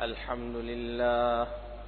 الحمد لله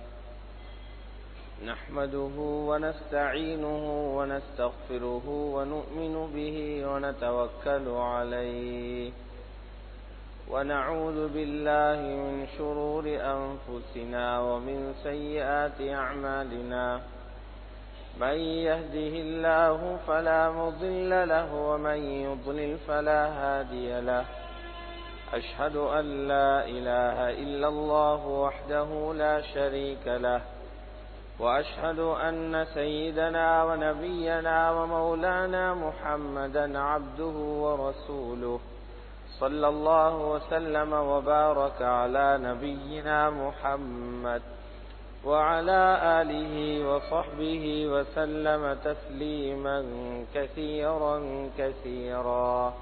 نحمده ونستعينه ونستغفره ونؤمن به ونتوكل عليه ونعوذ بالله من شرور أنفسنا ومن سيئات أعمالنا من يهده الله فلا مضل له ومن يضلل فلا هادي له أشهد أن لا إله إلا الله وحده لا شريك له وأشهد أن سيدنا ونبينا ومولانا محمدا عبده ورسوله صلى الله وسلم وبارك على نبينا محمد وعلى آله وصحبه وسلم تسليما كثيرا كثيرا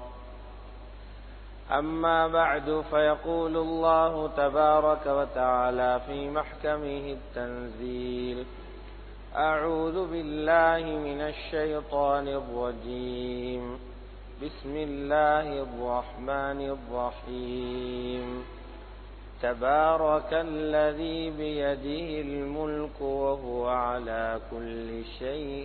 أما بعد فيقول الله تبارك وتعالى في محكمه التنزيل أعوذ بالله من الشيطان الرجيم بسم الله الرحمن الرحيم تبارك الذي بيده الملك وهو على كل شيء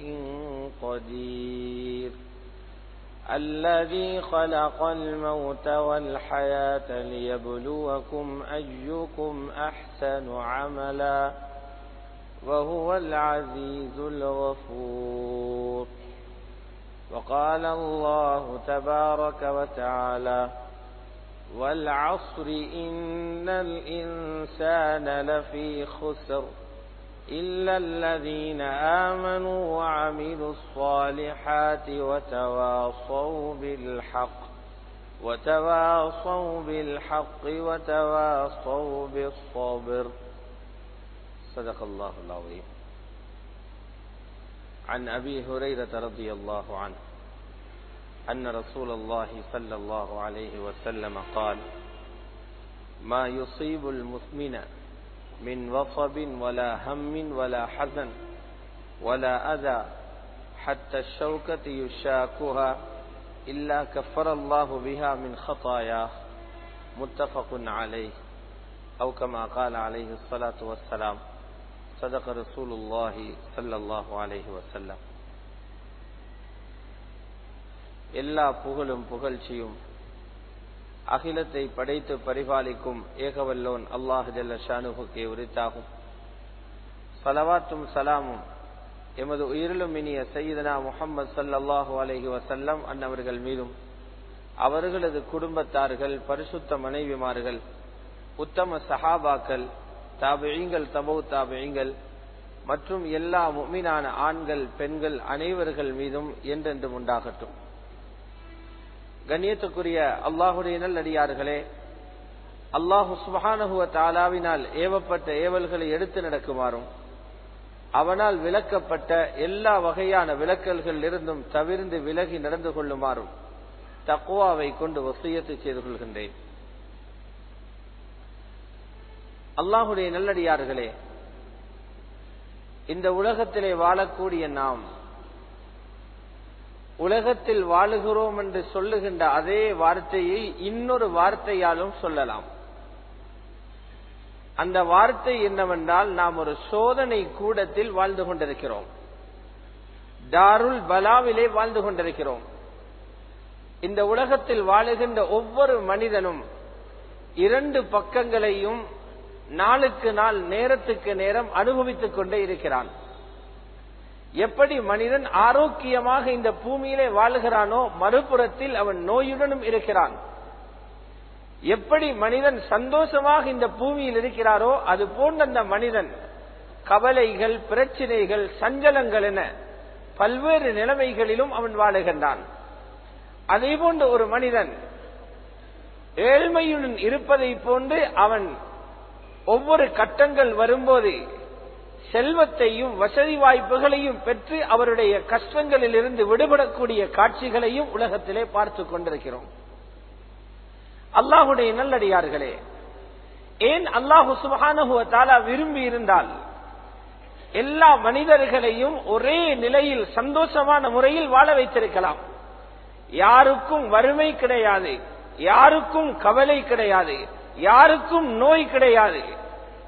قدير الذي خلق الموت والحياة ليبلوكم أيكم أحسن عملا وهو العزيز الغفور وقال الله تبارك وتعالى والعصر إن الإنسان لفي خسر إلا الذين آمنوا وعملوا الصالحات وتواصوا بالحق وتواصوا بالحق وتواصوا بالصبر صدق الله العظيم عن أبي هريرة رضي الله عنه أن رسول الله صلى الله عليه وسلم قال ما يصيب المؤمن من وصب ولا هم ولا حزن ولا أذى حتى الشوكة يشاكها إلا كفر الله بها من خطاياه متفق عليه أو كما قال عليه الصلاة والسلام صدق رسول الله صلى الله عليه وسلم எல்லா புகழும் புகழ்ச்சியும் அகிலத்தை படைத்து பரிபாலிக்கும் ஏகவல்லோன் அல்லாஹு ஜல்ல ஷானுகுக்கே உரித்தாகும் சலவாத்தும் சலாமும் எமது உயிரிலும் இனிய சையதனா முகமது சல்லாஹூ அலஹி வசல்லம் அன்னவர்கள் மீதும் அவர்களது குடும்பத்தார்கள் பரிசுத்த மனைவிமார்கள் உத்தம சஹாபாக்கள் தாபியங்கள் தபௌ தாபியங்கள் மற்றும் எல்லா முக்மினான ஆண்கள் பெண்கள் அனைவர்கள் மீதும் என்றென்றும் உண்டாகட்டும் கண்ணியத்துக்குரிய அல்லாஹுடைய நல்லடியார்களே அல்லாஹு சுபஹானகுவ தாலாவினால் ஏவப்பட்ட ஏவல்களை எடுத்து நடக்குமாறும் அவனால் விளக்கப்பட்ட எல்லா வகையான விளக்கல்கள் இருந்தும் தவிர்ந்து விலகி நடந்து கொள்ளுமாறும் தக்குவாவை கொண்டு வசியத்து செய்து கொள்கின்றேன் அல்லாஹுடைய நல்லடியார்களே இந்த உலகத்திலே வாழக்கூடிய நாம் உலகத்தில் வாழுகிறோம் என்று சொல்லுகின்ற அதே வார்த்தையை இன்னொரு வார்த்தையாலும் சொல்லலாம் அந்த வார்த்தை என்னவென்றால் நாம் ஒரு சோதனை கூடத்தில் வாழ்ந்து கொண்டிருக்கிறோம் தாருல் பலாவிலே வாழ்ந்து கொண்டிருக்கிறோம் இந்த உலகத்தில் வாழுகின்ற ஒவ்வொரு மனிதனும் இரண்டு பக்கங்களையும் நாளுக்கு நாள் நேரத்துக்கு நேரம் அனுபவித்துக் கொண்டே இருக்கிறான் எப்படி மனிதன் ஆரோக்கியமாக இந்த பூமியிலே வாழுகிறானோ மறுபுறத்தில் அவன் நோயுடனும் இருக்கிறான் எப்படி மனிதன் சந்தோஷமாக இந்த பூமியில் இருக்கிறாரோ அது போன்ற அந்த மனிதன் கவலைகள் பிரச்சினைகள் சஞ்சலங்கள் என பல்வேறு நிலைமைகளிலும் அவன் வாழுகின்றான் அதே போன்ற ஒரு மனிதன் ஏழ்மையுடன் இருப்பதை போன்று அவன் ஒவ்வொரு கட்டங்கள் வரும்போது செல்வத்தையும் வசதி வாய்ப்புகளையும் பெற்று அவருடைய கஷ்டங்களில் இருந்து விடுபடக்கூடிய காட்சிகளையும் உலகத்திலே பார்த்து கொண்டிருக்கிறோம் அல்லாஹுடைய நல்லடியார்களே ஏன் அல்லாஹு சுபஹானஹுவ தாலா விரும்பி இருந்தால் எல்லா மனிதர்களையும் ஒரே நிலையில் சந்தோஷமான முறையில் வாழ வைத்திருக்கலாம் யாருக்கும் வறுமை கிடையாது யாருக்கும் கவலை கிடையாது யாருக்கும் நோய் கிடையாது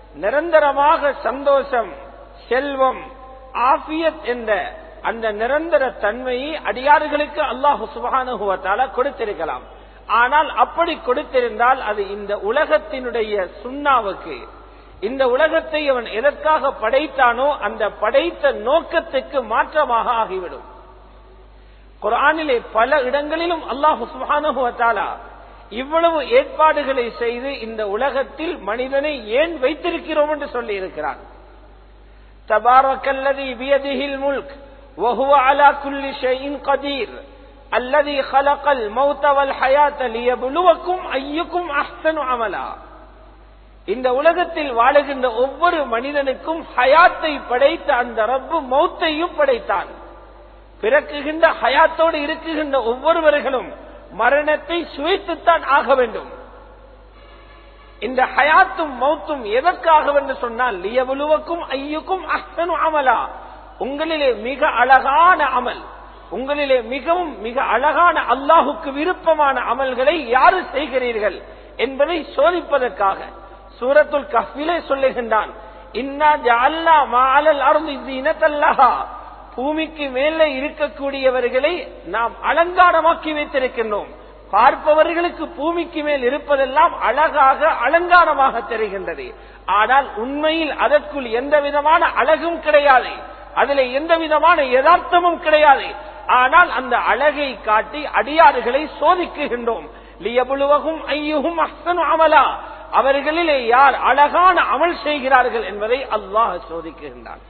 நிரந்தரமாக சந்தோஷம் செல்வம் ஆபியத் என்ற அந்த நிரந்தர தன்மையை அடியார்களுக்கு அல்லாஹு சுபானுகுவத்தால கொடுத்திருக்கலாம் ஆனால் அப்படி கொடுத்திருந்தால் அது இந்த உலகத்தினுடைய சுண்ணாவுக்கு இந்த உலகத்தை அவன் எதற்காக படைத்தானோ அந்த படைத்த நோக்கத்துக்கு மாற்றமாக ஆகிவிடும் குரானிலே பல இடங்களிலும் அல்லாஹு சுபானுகுவத்தாலா இவ்வளவு ஏற்பாடுகளை செய்து இந்த உலகத்தில் மனிதனை ஏன் வைத்திருக்கிறோம் என்று சொல்லி இருக்கிறான் தபாரக்கல்லதி பியதிஹில் முல்க் وهو على كل شيء قدير الذي خلق الموت والحياة ليبلوكم أيكم أحسن عملا இந்த உலகத்தில் வாழுகின்ற ஒவ்வொரு மனிதனுக்கும் ஹயாத்தை படைத்த அந்த ரப்பு மௌத்தையும் படைத்தான் பிறக்குகின்ற ஹயாத்தோடு இருக்குகின்ற ஒவ்வொருவர்களும் மரணத்தை சுவைத்துத்தான் ஆக வேண்டும் இந்த ஹயாத்தும் மௌத்தும் எதற்காக என்று சொன்னால் லியபுலுவக்கும் ஐயுக்கும் அஹ்சனு அமலா உங்களிலே மிக அழகான அமல் உங்களிலே மிகவும் மிக அழகான அல்லாஹுக்கு விருப்பமான அமல்களை யாரு செய்கிறீர்கள் என்பதை சோதிப்பதற்காக சூரத்துல் கஃபிலே சொல்லுகின்றான் இன்னா ஜஅல்னா மாஅலல் அர்தி ஸீனத்தல்லஹா பூமிக்கு மேலே இருக்கக்கூடியவர்களை நாம் அலங்காரமாக்கி வைத்திருக்கின்றோம் பார்ப்பவர்களுக்கு பூமிக்கு மேல் இருப்பதெல்லாம் அழகாக அலங்காரமாக தெரிகின்றது ஆனால் உண்மையில் அதற்குள் எந்த விதமான அழகும் கிடையாது அதில் எந்த விதமான யதார்த்தமும் கிடையாது ஆனால் அந்த அழகை காட்டி அடியாறுகளை சோதிக்குகின்றோம் லியபுலுவகும் ஐயுகும் அஹ்சனு அமலா அவர்களிலே யார் அழகான அமல் செய்கிறார்கள் என்பதை அல்லாஹ் சோதிக்குகின்றான்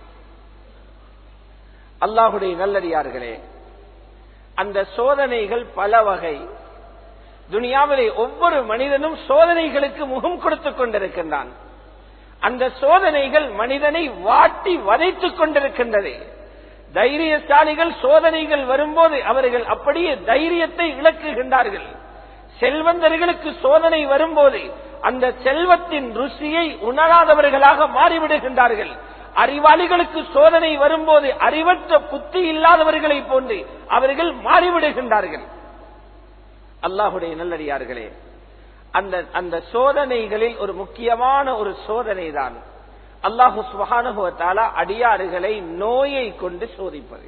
அல்லாஹுடைய நல்லடியார்களே அந்த சோதனைகள் பல வகை துனியாவிலே ஒவ்வொரு மனிதனும் சோதனைகளுக்கு முகம் கொடுத்துக் கொண்டிருக்கின்றான் அந்த சோதனைகள் மனிதனை வாட்டி வதைத்துக் கொண்டிருக்கின்றது தைரியசாலிகள் சோதனைகள் வரும்போது அவர்கள் அப்படியே தைரியத்தை இழக்குகின்றார்கள் செல்வந்தர்களுக்கு சோதனை வரும்போது அந்த செல்வத்தின் ருசியை உணராதவர்களாக மாறிவிடுகின்றார்கள் அறிவாளிகளுக்கு சோதனை வரும்போது அறிவற்ற புத்தி இல்லாதவர்களை போன்று அவர்கள் மாறிவிடுகின்றார்கள் அல்லாஹுடைய நல்லடியார்களே அந்த அந்த சோதனைகளில் ஒரு முக்கியமான ஒரு சோதனை தான் அல்லாஹு சுபானுவத்தாலா அடியாறுகளை நோயை கொண்டு சோதிப்பது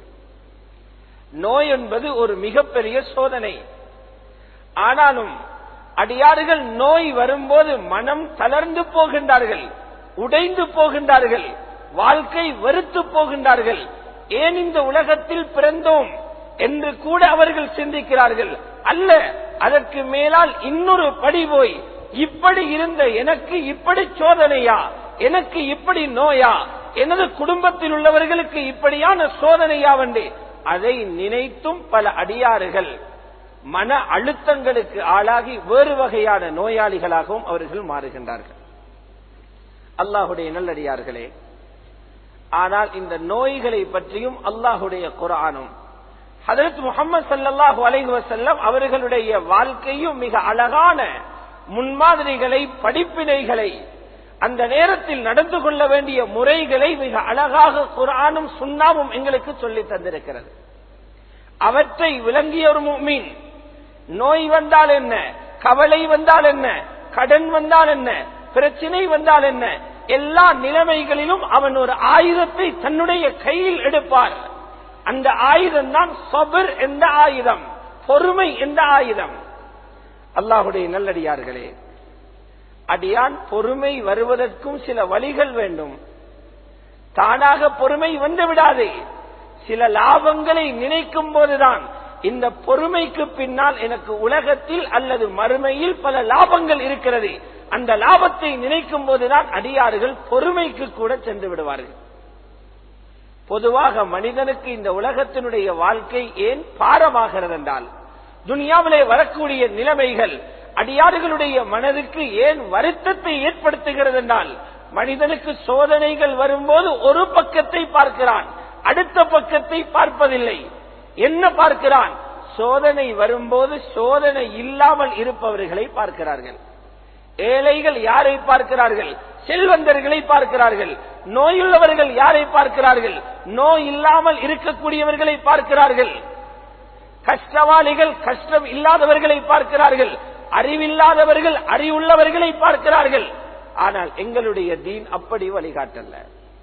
நோய் என்பது ஒரு மிகப்பெரிய சோதனை ஆனாலும் அடியாறுகள் நோய் வரும்போது மனம் தளர்ந்து போகின்றார்கள் உடைந்து போகின்றார்கள் வாழ்க்கை வெறுத்து போகின்றார்கள் ஏன் இந்த உலகத்தில் பிறந்தோம் என்று கூட அவர்கள் சிந்திக்கிறார்கள் அல்ல அதற்கு மேலால் இன்னொரு படி போய் இப்படி இருந்த எனக்கு இப்படி சோதனையா எனக்கு இப்படி நோயா எனது குடும்பத்தில் உள்ளவர்களுக்கு இப்படியான சோதனையா வந்து அதை நினைத்தும் பல அடியாறுகள் மன அழுத்தங்களுக்கு ஆளாகி வேறு வகையான நோயாளிகளாகவும் அவர்கள் மாறுகின்றார்கள் அல்லாஹுடைய நல்லடியார்களே ஆனால் இந்த நோய்களை பற்றியும் அல்லாஹுடைய குரானும் ஹதரத் முகமது சல்லாஹூ அலைஹி வசல்லம் அவர்களுடைய வாழ்க்கையும் மிக அழகான முன்மாதிரிகளை படிப்பினைகளை அந்த நேரத்தில் நடந்து கொள்ள வேண்டிய முறைகளை மிக அழகாக குரானும் சுண்ணாமும் எங்களுக்கு சொல்லி தந்திருக்கிறது அவற்றை விளங்கிய ஒரு மீன் நோய் வந்தால் என்ன கவலை வந்தால் என்ன கடன் வந்தால் என்ன பிரச்சனை வந்தால் என்ன எல்லா நிலைமைகளிலும் அவன் ஒரு ஆயுதத்தை தன்னுடைய கையில் எடுப்பார் அந்த ஆயுதம் தான் சபர் என்ற ஆயுதம் பொறுமை என்ற ஆயுதம் அல்லாஹுடைய நல்லடியார்களே அடியான் பொறுமை வருவதற்கும் சில வழிகள் வேண்டும் தானாக பொறுமை வந்து விடாது சில லாபங்களை நினைக்கும் போதுதான் இந்த பொறுமைக்கு பின்னால் எனக்கு உலகத்தில் அல்லது மறுமையில் பல லாபங்கள் இருக்கிறது அந்த லாபத்தை நினைக்கும் போதுதான் அடியார்கள் பொறுமைக்கு கூட சென்று விடுவார்கள் பொதுவாக மனிதனுக்கு இந்த உலகத்தினுடைய வாழ்க்கை ஏன் பாரமாகிறது என்றால் துனியாவிலே வரக்கூடிய நிலைமைகள் அடியாறுகளுடைய மனதுக்கு ஏன் வருத்தத்தை ஏற்படுத்துகிறது என்றால் மனிதனுக்கு சோதனைகள் வரும்போது ஒரு பக்கத்தை பார்க்கிறான் அடுத்த பக்கத்தை பார்ப்பதில்லை என்ன பார்க்கிறான் சோதனை வரும்போது சோதனை இல்லாமல் இருப்பவர்களை பார்க்கிறார்கள் ஏழைகள் யாரை பார்க்கிறார்கள் செல்வந்தர்களை பார்க்கிறார்கள் நோயுள்ளவர்கள் யாரை பார்க்கிறார்கள் நோய் இல்லாமல் இருக்கக்கூடியவர்களை பார்க்கிறார்கள் கஷ்டவாளிகள் கஷ்டம் இல்லாதவர்களை பார்க்கிறார்கள் அறிவில்லாதவர்கள் அறிவுள்ளவர்களை பார்க்கிறார்கள் ஆனால் எங்களுடைய தீன் அப்படி வழிகாட்டல்ல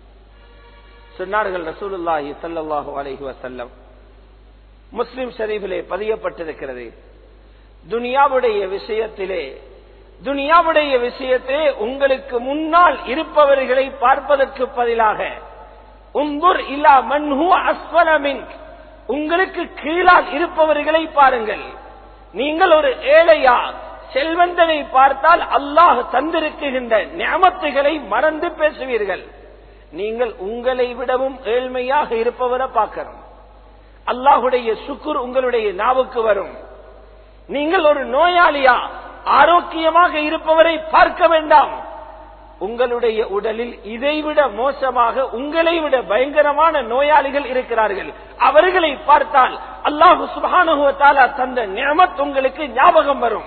சொன்னார்கள் ரசூலுல்லாஹி ஸல்லல்லாஹு அலைஹி வஸல்லம் முஸ்லிம் ஷரீஃபிலே பதியப்பட்டிருக்கிறது துனியாவுடைய விஷயத்திலே துனியாவுடைய விஷயத்திலே உங்களுக்கு முன்னால் இருப்பவர்களை பார்ப்பதற்கு பதிலாக உம்புர் இல்லா மன்ஹு அஸ்வலமின் உங்களுக்கு கீழால் இருப்பவர்களை பாருங்கள் நீங்கள் ஒரு ஏழையா செல்வந்தனை பார்த்தால் அல்லாஹ் தந்திருக்குகின்ற ஞாபத்துகளை மறந்து பேசுவீர்கள் நீங்கள் உங்களை விடவும் ஏழ்மையாக இருப்பவரை பார்க்கணும் அல்லாஹுடைய சுக்குர் உங்களுடைய நாவுக்கு வரும் நீங்கள் ஒரு நோயாளியா ஆரோக்கியமாக இருப்பவரை பார்க்க வேண்டாம் உங்களுடைய உடலில் இதைவிட மோசமாக உங்களை விட பயங்கரமான நோயாளிகள் இருக்கிறார்கள் அவர்களை பார்த்தால் அல்லாஹு சுபானுவத்தாலா தந்த நியமத் உங்களுக்கு ஞாபகம் வரும்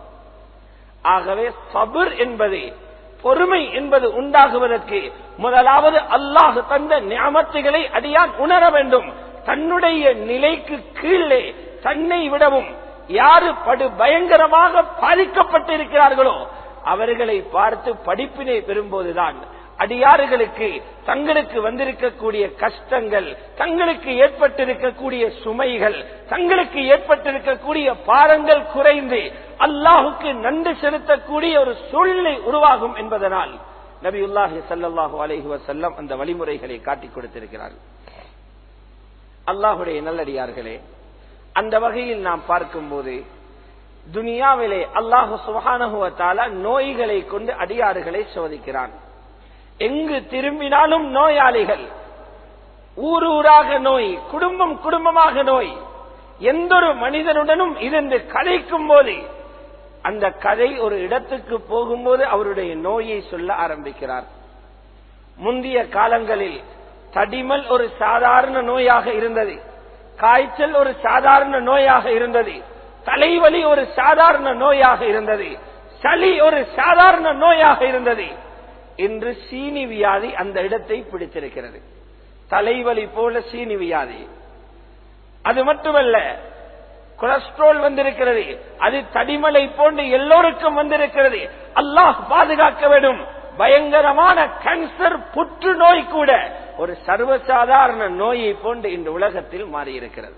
ஆகவே சபுர் என்பது பொறுமை என்பது உண்டாகுவதற்கு முதலாவது அல்லாஹ் தந்த ஞாபத்துகளை அடியான் உணர வேண்டும் தன்னுடைய நிலைக்கு கீழே தன்னை விடவும் யாரு படு பயங்கரமாக பாதிக்கப்பட்டிருக்கிறார்களோ அவர்களை பார்த்து படிப்பினை பெறும்போதுதான் அடியாறுகளுக்கு தங்களுக்கு வந்திருக்கக்கூடிய கஷ்டங்கள் தங்களுக்கு ஏற்பட்டிருக்கக்கூடிய சுமைகள் தங்களுக்கு ஏற்பட்டிருக்கக்கூடிய பாரங்கள் குறைந்து அல்லாஹுக்கு நன்றி செலுத்தக்கூடிய ஒரு சூழ்நிலை உருவாகும் என்பதனால் நபியுல்லாஹி சல்லாஹூ அலஹி வசல்லம் அந்த வழிமுறைகளை காட்டிக் கொடுத்திருக்கிறார்கள் அல்லாஹுடைய நல்லடியார்களே அந்த வகையில் நாம் பார்க்கும்போது துனியாவிலே அல்லாஹு சுகானுவத்தால நோய்களை கொண்டு அடியாறுகளை சோதிக்கிறான் எங்கு திரும்பினாலும் நோயாளிகள் ஊர் ஊராக நோய் குடும்பம் குடும்பமாக நோய் எந்த ஒரு மனிதனுடனும் இருந்து கதைக்கும் போது அந்த கதை ஒரு இடத்துக்கு போகும்போது அவருடைய நோயை சொல்ல ஆரம்பிக்கிறார் முந்தைய காலங்களில் தடிமல் ஒரு சாதாரண நோயாக இருந்தது காய்ச்சல் ஒரு சாதாரண நோயாக இருந்தது தலைவலி ஒரு சாதாரண நோயாக இருந்தது சளி ஒரு சாதாரண நோயாக இருந்தது இன்று சீனி வியாதி அந்த இடத்தை பிடித்திருக்கிறது தலைவலி போல சீனி வியாதி அது மட்டுமல்ல கொலஸ்ட்ரால் வந்திருக்கிறது அது தடிமலை போன்று எல்லோருக்கும் வந்திருக்கிறது அல்லாஹ் பாதுகாக்க வேண்டும் பயங்கரமான கேன்சர் புற்றுநோய் கூட ஒரு சர்வசாதாரண நோயை போன்று இந்த உலகத்தில் மாறியிருக்கிறது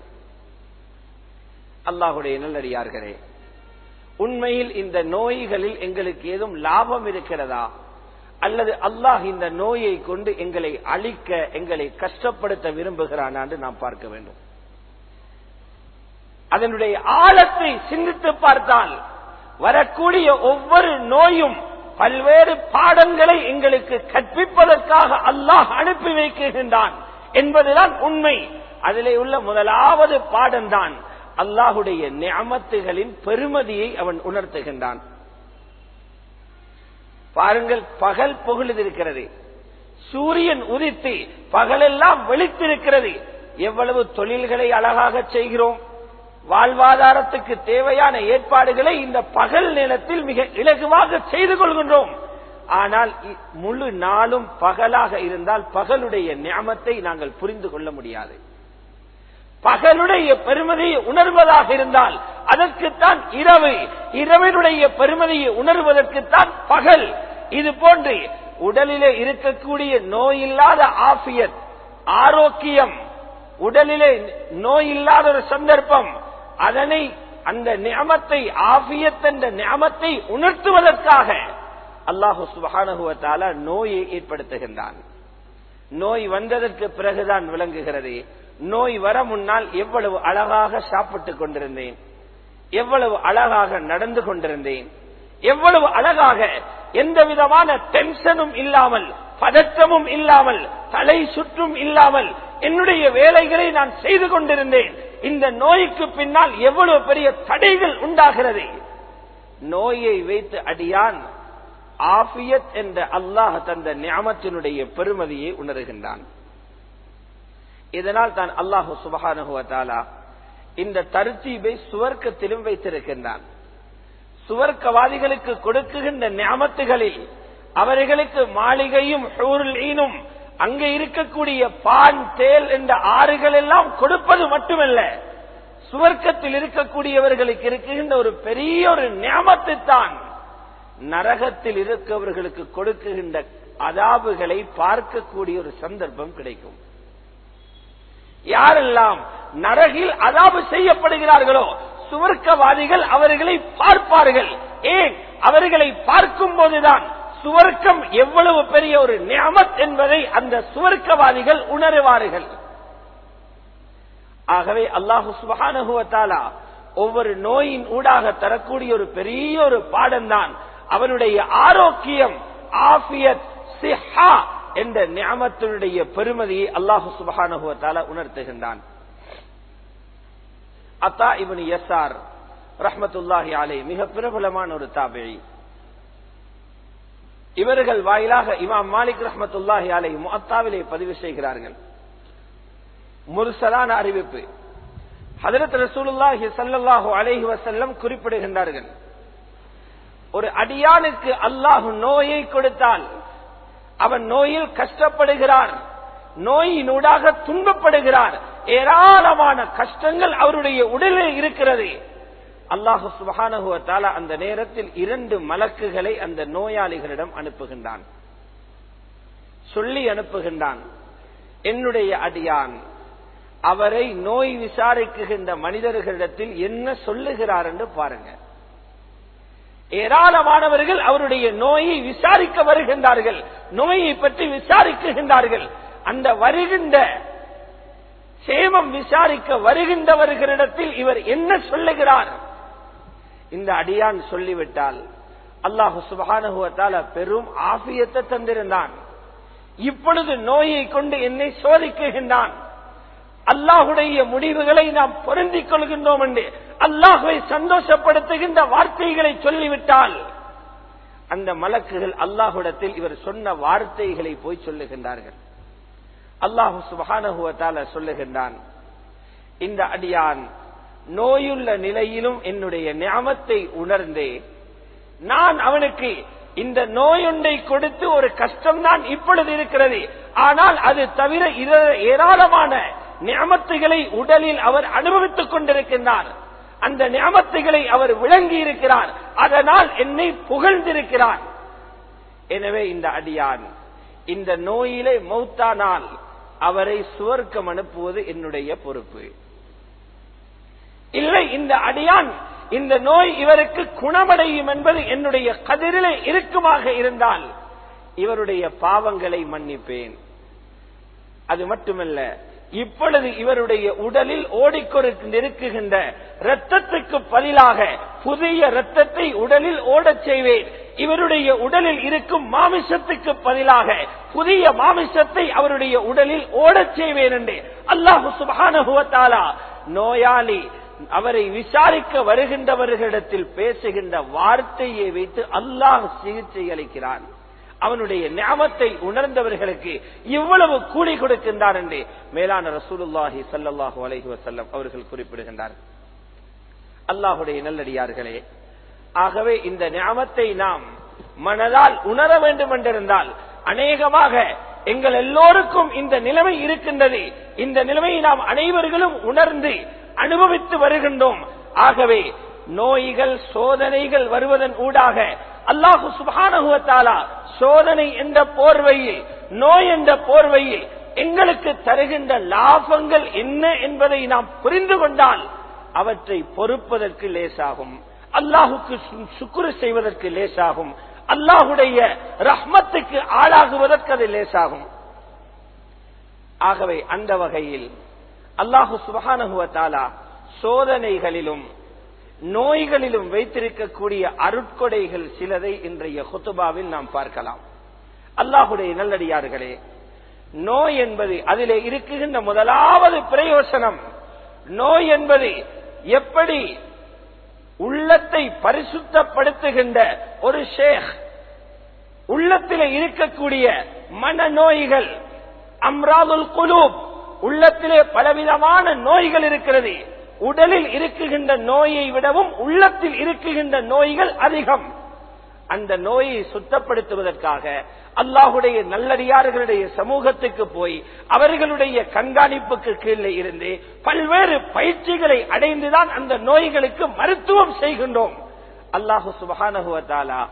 அல்லாஹுடைய நல்லடியார்களே உண்மையில் இந்த நோய்களில் எங்களுக்கு ஏதும் லாபம் இருக்கிறதா அல்லது அல்லாஹ் இந்த நோயை கொண்டு எங்களை அழிக்க எங்களை கஷ்டப்படுத்த விரும்புகிறான் என்று நாம் பார்க்க வேண்டும் அதனுடைய ஆழத்தை சிந்தித்து பார்த்தால் வரக்கூடிய ஒவ்வொரு நோயும் பல்வேறு பாடங்களை எங்களுக்கு கற்பிப்பதற்காக அல்லாஹ் அனுப்பி வைக்கின்றான் என்பதுதான் உண்மை அதிலே உள்ள முதலாவது பாடம்தான் அல்லாஹுடைய நியமத்துகளின் பெருமதியை அவன் உணர்த்துகின்றான் பாருங்கள் பகல் புகழுதிருக்கிறது சூரியன் உதித்து பகலெல்லாம் வெளித்திருக்கிறது எவ்வளவு தொழில்களை அழகாக செய்கிறோம் வாழ்வாதாரத்துக்கு தேவையான ஏற்பாடுகளை இந்த பகல் நேரத்தில் மிக இலகுவாக செய்து கொள்கின்றோம் ஆனால் முழு நாளும் பகலாக இருந்தால் பகலுடைய ஞாபத்தை நாங்கள் புரிந்து கொள்ள முடியாது பகலுடைய பெருமதியை உணர்வதாக இருந்தால் அதற்குத்தான் இரவு இரவினுடைய பெருமதியை உணர்வதற்குத்தான் பகல் இது போன்று உடலிலே இருக்கக்கூடிய நோயில்லாத ஆபியத் ஆரோக்கியம் உடலிலே நோயில்லாத ஒரு சந்தர்ப்பம் அதனை அந்த நியமத்தை ஆபியத் என்ற நியமத்தை உணர்த்துவதற்காக அல்லாஹு சுபானுவத்தால நோயை ஏற்படுத்துகின்றான் நோய் வந்ததற்கு பிறகுதான் விளங்குகிறது நோய் வர முன்னால் எவ்வளவு அழகாக சாப்பிட்டுக் கொண்டிருந்தேன் எவ்வளவு அழகாக நடந்து கொண்டிருந்தேன் எவ்வளவு அழகாக எந்த விதமான டென்ஷனும் இல்லாமல் பதற்றமும் இல்லாமல் தலை சுற்றும் இல்லாமல் என்னுடைய வேலைகளை நான் செய்து கொண்டிருந்தேன் இந்த நோய்க்கு பின்னால் எவ்வளவு பெரிய தடைகள் உண்டாகிறது நோயை வைத்து அடியான் ஆபியத் என்ற அல்லாஹ் தந்த ஞாபத்தினுடைய பெருமதியை உணர்கின்றான் இதனால் தான் அல்லாஹு சுபகானுவத்தாலா இந்த தருத்தீபை சுவர்க்கத்திலும் வைத்திருக்கின்றான் சுவர்க்கவாதிகளுக்கு கொடுக்குகின்ற ஞாபத்துகளில் அவர்களுக்கு மாளிகையும் ஈனும் அங்கே இருக்கக்கூடிய பான் தேல் என்ற ஆறுகள் எல்லாம் கொடுப்பது மட்டுமல்ல சுவர்க்கத்தில் இருக்கக்கூடியவர்களுக்கு இருக்கின்ற ஒரு பெரிய ஒரு ஞாபத்தை தான் நரகத்தில் இருக்கவர்களுக்கு கொடுக்குகின்ற அதாபுகளை பார்க்கக்கூடிய ஒரு சந்தர்ப்பம் கிடைக்கும் யாரெல்லாம் நரகில் அதாபு செய்யப்படுகிறார்களோ சுவர்க்கவாதிகள் அவர்களை பார்ப்பார்கள் ஏன் அவர்களை பார்க்கும் போதுதான் சுவர்க்கம் எவ்வளவு பெரிய ஒரு நியமத் என்பதை அந்த சுவர்க்கவாதிகள் உணருவார்கள் ஆகவே அல்லாஹு சுபகானுவத்தாலா ஒவ்வொரு நோயின் ஊடாக தரக்கூடிய ஒரு பெரிய ஒரு பாடம்தான் அவனுடைய ஆரோக்கியம் ஆபியத் சிஹா என்ற ஞாபத்தினுடைய பெருமதியை அல்லாஹு சுபகானுவத்தால உணர்த்துகின்றான் அத்தா இவன் எஸ்ஆர் ரஹமத்துல்லாஹி அலை மிக பிரபலமான ஒரு தாபிழி இவர்கள் வாயிலாக இமாம் மாலிக் ரஹமத்துல்லாஹி அலை முத்தாவிலே பதிவு செய்கிறார்கள் முர்சலான அறிவிப்பு ஹதரத் ரசூலுல்லாஹி சல்லல்லாஹு அலைஹி வசல்லம் குறிப்பிடுகின்றார்கள் ஒரு அடியானுக்கு அல்லாஹு நோயை கொடுத்தால் அவன் நோயில் கஷ்டப்படுகிறார் நோயினூடாக துன்பப்படுகிறார் ஏராளமான கஷ்டங்கள் அவருடைய உடலில் இருக்கிறது அல்லாஹு சுபகானுவத்தால அந்த நேரத்தில் இரண்டு மலக்குகளை அந்த நோயாளிகளிடம் அனுப்புகின்றான் சொல்லி அனுப்புகின்றான் என்னுடைய அடியான் அவரை நோய் விசாரிக்குகின்ற மனிதர்களிடத்தில் என்ன சொல்லுகிறார் என்று பாருங்க ஏராளமானவர்கள் அவருடைய நோயை விசாரிக்க வருகின்றார்கள் நோயை பற்றி விசாரிக்குகின்றார்கள் அந்த வருகின்ற சேமம் விசாரிக்க வருகின்றவர்களிடத்தில் இவர் என்ன சொல்லுகிறார் இந்த அடியான் சொல்லிவிட்டால் அல்லாஹு சுபானுவத்தால பெரும் ஆபியத்தை தந்திருந்தான் இப்பொழுது நோயை கொண்டு என்னை சோதிக்குகின்றான் அல்லாஹுடைய முடிவுகளை நாம் பொருந்திக் கொள்கின்றோம் என்று அல்லாஹுவை சந்தோஷப்படுத்துகின்ற வார்த்தைகளை சொல்லிவிட்டால் அந்த மலக்குகள் அல்லாஹுடத்தில் இவர் சொன்ன வார்த்தைகளை போய் சொல்லுகின்றார்கள் அல்லாஹு சுபகானுவத்தால சொல்லுகின்றான் இந்த அடியான் நோயுள்ள நிலையிலும் என்னுடைய ஞாபத்தை உணர்ந்தே நான் அவனுக்கு இந்த நோயொன்றை கொடுத்து ஒரு கஷ்டம்தான் இப்பொழுது இருக்கிறது ஆனால் அது தவிர ஏராளமான ஞாபத்துகளை உடலில் அவர் அனுபவித்துக் கொண்டிருக்கின்றார் அந்த ஞாபத்துகளை அவர் விளங்கி இருக்கிறார் அதனால் என்னை புகழ்ந்திருக்கிறார் எனவே இந்த அடியான் இந்த நோயிலே மௌத்தானால் அவரை சுவர்க்கம் அனுப்புவது என்னுடைய பொறுப்பு இல்லை இந்த அடியான் இந்த நோய் இவருக்கு குணமடையும் என்பது என்னுடைய கதிரிலே இருக்குமாக இருந்தால் இவருடைய பாவங்களை மன்னிப்பேன் அது மட்டுமல்ல இப்பொழுது இவருடைய உடலில் ஓடிக்கொண்டிருக்கின்ற ரத்தத்துக்கு பதிலாக புதிய ரத்தத்தை உடலில் ஓடச் செய்வேன் இவருடைய உடலில் இருக்கும் மாமிசத்துக்கு பதிலாக புதிய மாமிசத்தை அவருடைய உடலில் ஓடச் செய்வேன் என்று அல்லாஹு சுபானுவத்தாலா நோயாளி அவரை விசாரிக்க வருகின்றவர்களிடத்தில் பேசுகின்ற வார்த்தையை வைத்து அல்லாஹ் சிகிச்சை அளிக்கிறான் அவனுடைய ஞாபத்தை உணர்ந்தவர்களுக்கு இவ்வளவு கூலி கொடுக்கின்றார் என்று மேலான ரசூலுல்லாஹி சல்லாஹூ அலஹி வசல்லம் அவர்கள் குறிப்பிடுகின்றார் அல்லாஹுடைய நல்லடியார்களே ஆகவே இந்த ஞாபத்தை நாம் மனதால் உணர வேண்டும் என்றிருந்தால் அநேகமாக எங்கள் எல்லோருக்கும் இந்த நிலைமை இருக்கின்றது இந்த நிலைமையை நாம் அனைவர்களும் உணர்ந்து அனுபவித்து வருகின்றோம் ஆகவே நோய்கள் சோதனைகள் வருவதன் ஊடாக அல்லாஹு சுபானுவத்தாலா சோதனை என்ற போர்வையில் நோய் என்ற போர்வையில் எங்களுக்கு தருகின்ற லாபங்கள் என்ன என்பதை நாம் புரிந்து கொண்டால் அவற்றை பொறுப்பதற்கு லேசாகும் அல்லாஹுக்கு சுக்குரு செய்வதற்கு லேசாகும் அல்லாஹுடைய ரஹ்மத்துக்கு ஆளாகுவதற்கு அது லேசாகும் ஆகவே அந்த வகையில் அல்லாஹு சுபகானுவத்தாலா சோதனைகளிலும் நோய்களிலும் வைத்திருக்கக்கூடிய அருட்கொடைகள் சிலதை இன்றைய ஹுத்துபாவில் நாம் பார்க்கலாம் அல்லாஹுடைய நல்லடியார்களே நோய் என்பது அதிலே இருக்குகின்ற முதலாவது பிரயோசனம் நோய் என்பது எப்படி உள்ளத்தை பரிசுத்தப்படுத்துகின்ற ஒரு ஷேக் உள்ளத்திலே இருக்கக்கூடிய மனநோய்கள் அம்ராதுல் குலூப் உள்ளத்திலே பலவிதமான நோய்கள் இருக்கிறது உடலில் இருக்குகின்ற நோயை விடவும் உள்ளத்தில் இருக்குகின்ற நோய்கள் அதிகம் அந்த நோயை சுத்தப்படுத்துவதற்காக அல்லாஹுடைய நல்லடியார்களுடைய சமூகத்துக்கு போய் அவர்களுடைய கண்காணிப்புக்கு கீழே இருந்து பல்வேறு பயிற்சிகளை அடைந்துதான் அந்த நோய்களுக்கு மருத்துவம் செய்கின்றோம் அல்லாஹு சுபகானகுவத்தாலா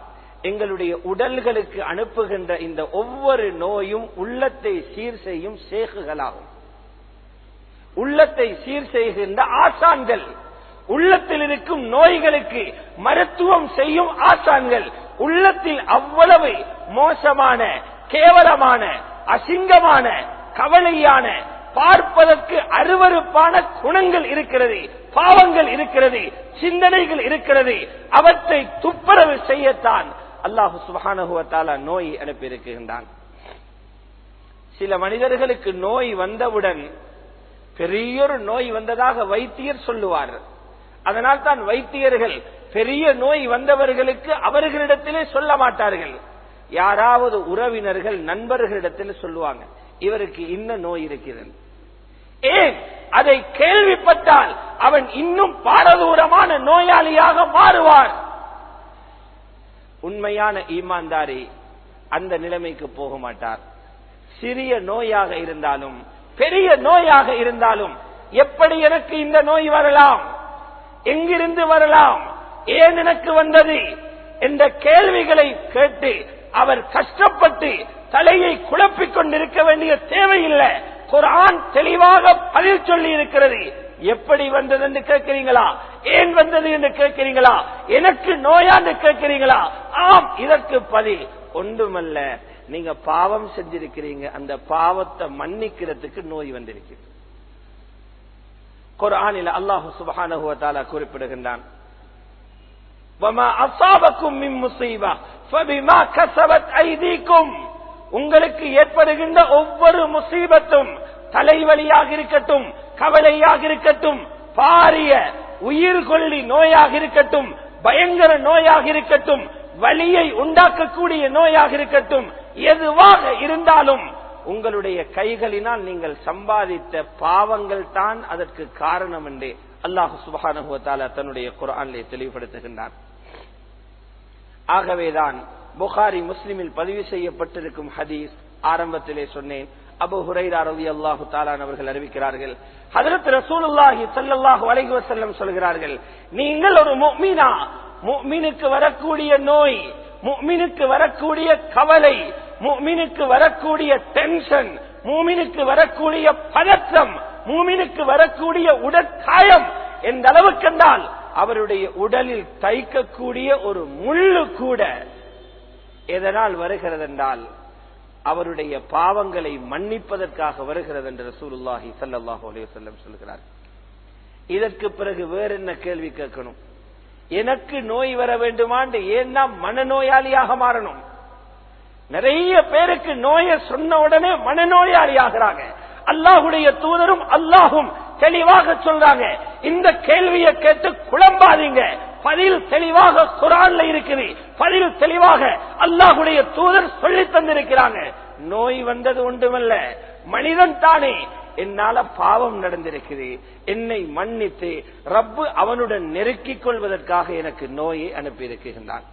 எங்களுடைய உடல்களுக்கு அனுப்புகின்ற இந்த ஒவ்வொரு நோயும் உள்ளத்தை சீர் செய்யும் சேகுகளாகும் உள்ளத்தை சீர் செய்கின்ற ஆசான்கள் உள்ளத்தில் இருக்கும் நோய்களுக்கு மருத்துவம் செய்யும் ஆசான்கள் உள்ளத்தில் அவ்வளவு மோசமான கேவலமான அசிங்கமான கவலையான பார்ப்பதற்கு அருவருப்பான குணங்கள் இருக்கிறது பாவங்கள் இருக்கிறது சிந்தனைகள் இருக்கிறது அவற்றை துப்புரவு செய்யத்தான் அல்லாஹு சுபானுவத்தால நோய் அனுப்பியிருக்கின்றான் சில மனிதர்களுக்கு நோய் வந்தவுடன் பெரியொரு நோய் வந்ததாக வைத்தியர் சொல்லுவார் அதனால் தான் வைத்தியர்கள் பெரிய நோய் வந்தவர்களுக்கு அவர்களிடத்திலே சொல்ல மாட்டார்கள் யாராவது உறவினர்கள் நண்பர்களிடத்தில் சொல்லுவாங்க இவருக்கு இன்ன நோய் இருக்கிறது ஏன் அதை கேள்விப்பட்டால் அவன் இன்னும் பாரதூரமான நோயாளியாக மாறுவார் உண்மையான ஈமான்தாரி அந்த நிலைமைக்கு போக மாட்டார் சிறிய நோயாக இருந்தாலும் பெரிய நோயாக இருந்தாலும் எப்படி எனக்கு இந்த நோய் வரலாம் எங்கிருந்து வரலாம் ஏன் எனக்கு வந்தது என்ற கேள்விகளை கேட்டு அவர் கஷ்டப்பட்டு தலையை குழப்பிக் கொண்டிருக்க வேண்டிய தேவையில்லை குரான் தெளிவாக பதில் சொல்லி இருக்கிறது எப்படி வந்தது என்று கேட்கிறீங்களா ஏன் வந்தது என்று கேட்கிறீங்களா எனக்கு நோயான்னு கேட்கிறீங்களா ஆம் இதற்கு பதில் ஒன்றுமல்ல நீங்க பாவம் செஞ்சிருக்கிறீங்க அந்த பாவத்தை மன்னிக்கிறதுக்கு நோய் வந்திருக்கிறது குரானில் அல்லாஹு சுபஹானஹுவத்தால குறிப்பிடுகின்றான் உங்களுக்கு ஏற்படுகின்ற ஒவ்வொரு முசீபத்தும் தலைவலியாக இருக்கட்டும் கவலையாக இருக்கட்டும் பாரிய உயிர் கொள்ளி நோயாக இருக்கட்டும் பயங்கர நோயாக இருக்கட்டும் வலியை உண்டாக்கக்கூடிய நோயாக இருக்கட்டும் எதுவாக இருந்தாலும் உங்களுடைய கைகளினால் நீங்கள் சம்பாதித்த பாவங்கள் தான் அதற்கு காரணம் என்று அல்லாஹு சுபானுவத்தால தன்னுடைய குரானிலே தெளிவுபடுத்துகின்றான் ஆகவேதான் புகாரி முஸ்லிமில் பதிவு செய்யப்பட்டிருக்கும் ஹதீஸ் ஆரம்பத்திலே சொன்னேன் அபு ஹுரைரா ரவி அல்லாஹு தாலான் அவர்கள் அறிவிக்கிறார்கள் ஹதரத் ரசூலுல்லாஹி சல்லாஹு அலைஹி வசல்லம் சொல்கிறார்கள் நீங்கள் ஒரு முக்மீனா முக்மீனுக்கு வரக்கூடிய நோய் முக்மினுக்கு வரக்கூடிய கவலை மூமினுக்கு வரக்கூடிய டென்ஷன் மூமினுக்கு வரக்கூடிய பதற்றம் மூமினுக்கு வரக்கூடிய உடற்காயம் எந்த அளவுக்கு என்றால் அவருடைய உடலில் தைக்கக்கூடிய ஒரு முள்ளு கூட எதனால் வருகிறது என்றால் அவருடைய பாவங்களை மன்னிப்பதற்காக வருகிறது என்று ரசூலுல்லாஹி சல்லாஹூ அலையம் சொல்கிறார் இதற்கு பிறகு வேற என்ன கேள்வி கேட்கணும் எனக்கு நோய் வர வேண்டுமாண்டு ஏன்னா மனநோயாளியாக மாறணும் நிறைய பேருக்கு நோயை சொன்ன உடனே மனநோயாளி ஆகிறாங்க அல்லாஹுடைய தூதரும் அல்லாஹும் தெளிவாக சொல்றாங்க இந்த கேள்வியை கேட்டு குழம்பாதீங்க பதில் தெளிவாக குரான்ல இருக்குது பதில் தெளிவாக அல்லாஹுடைய தூதர் சொல்லி தந்திருக்கிறாங்க நோய் வந்தது ஒன்றுமல்ல மனிதன் தானே என்னால பாவம் நடந்திருக்குது என்னை மன்னித்து ரப்பு அவனுடன் நெருக்கிக் கொள்வதற்காக எனக்கு நோயை அனுப்பி இருக்கின்றான்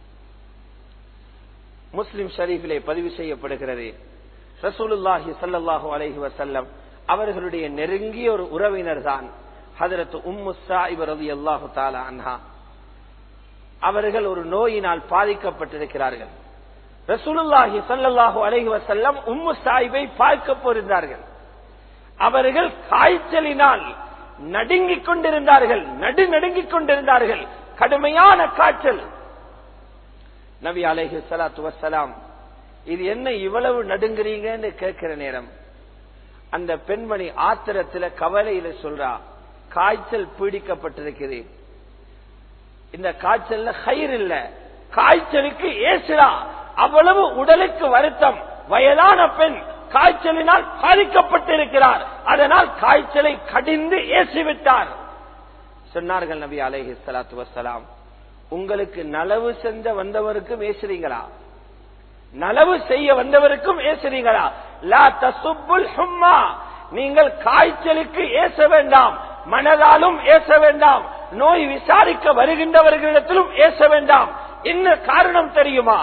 முஸ்லிம் ஷரீஃபிலே பதிவு செய்யப்படுகிறது ரசூலுல்லாஹி சல்லாஹூ அலஹி வசல்லம் அவர்களுடைய நெருங்கிய ஒரு உறவினர் தான் ஹதரத் உம்மு சாஹிப் ரவி அல்லாஹு தாலா அன்ஹா அவர்கள் ஒரு நோயினால் பாதிக்கப்பட்டிருக்கிறார்கள் ரசூலுல்லாஹி சல்லாஹூ அலஹி வசல்லம் உம்மு சாஹிபை பார்க்க போயிருந்தார்கள் அவர்கள் காய்ச்சலினால் நடுங்கிக் கொண்டிருந்தார்கள் நடு நடுங்கிக் கொண்டிருந்தார்கள் கடுமையான காய்ச்சல் நபி அலேஹி சலாத்து வசலாம் இது என்ன இவ்வளவு நடுங்குறீங்கன்னு கேட்கிற நேரம் அந்த பெண்மணி ஆத்திரத்துல கவலையில சொல்றா காய்ச்சல் பீடிக்கப்பட்டிருக்குது இந்த காய்ச்சல்ல கயிறு இல்ல காய்ச்சலுக்கு ஏசுறா அவ்வளவு உடலுக்கு வருத்தம் வயதான பெண் காய்ச்சலினால் பாதிக்கப்பட்டிருக்கிறார் அதனால் காய்ச்சலை கடிந்து ஏசிவிட்டார் சொன்னார்கள் நபி அலேஹி சலாத்து வசலாம் உங்களுக்கு நலவு செஞ்ச வந்தவருக்கும் ஏசுறீங்களா நலவு செய்ய வந்தவருக்கும் ஏசுறீங்களா லா தசுப்புல் ஹும்மா நீங்கள் காய்ச்சலுக்கு ஏச வேண்டாம் மனதாலும் ஏச வேண்டாம் நோய் விசாரிக்க வருகின்றவர்களிடத்திலும் ஏச வேண்டாம் என்ன காரணம் தெரியுமா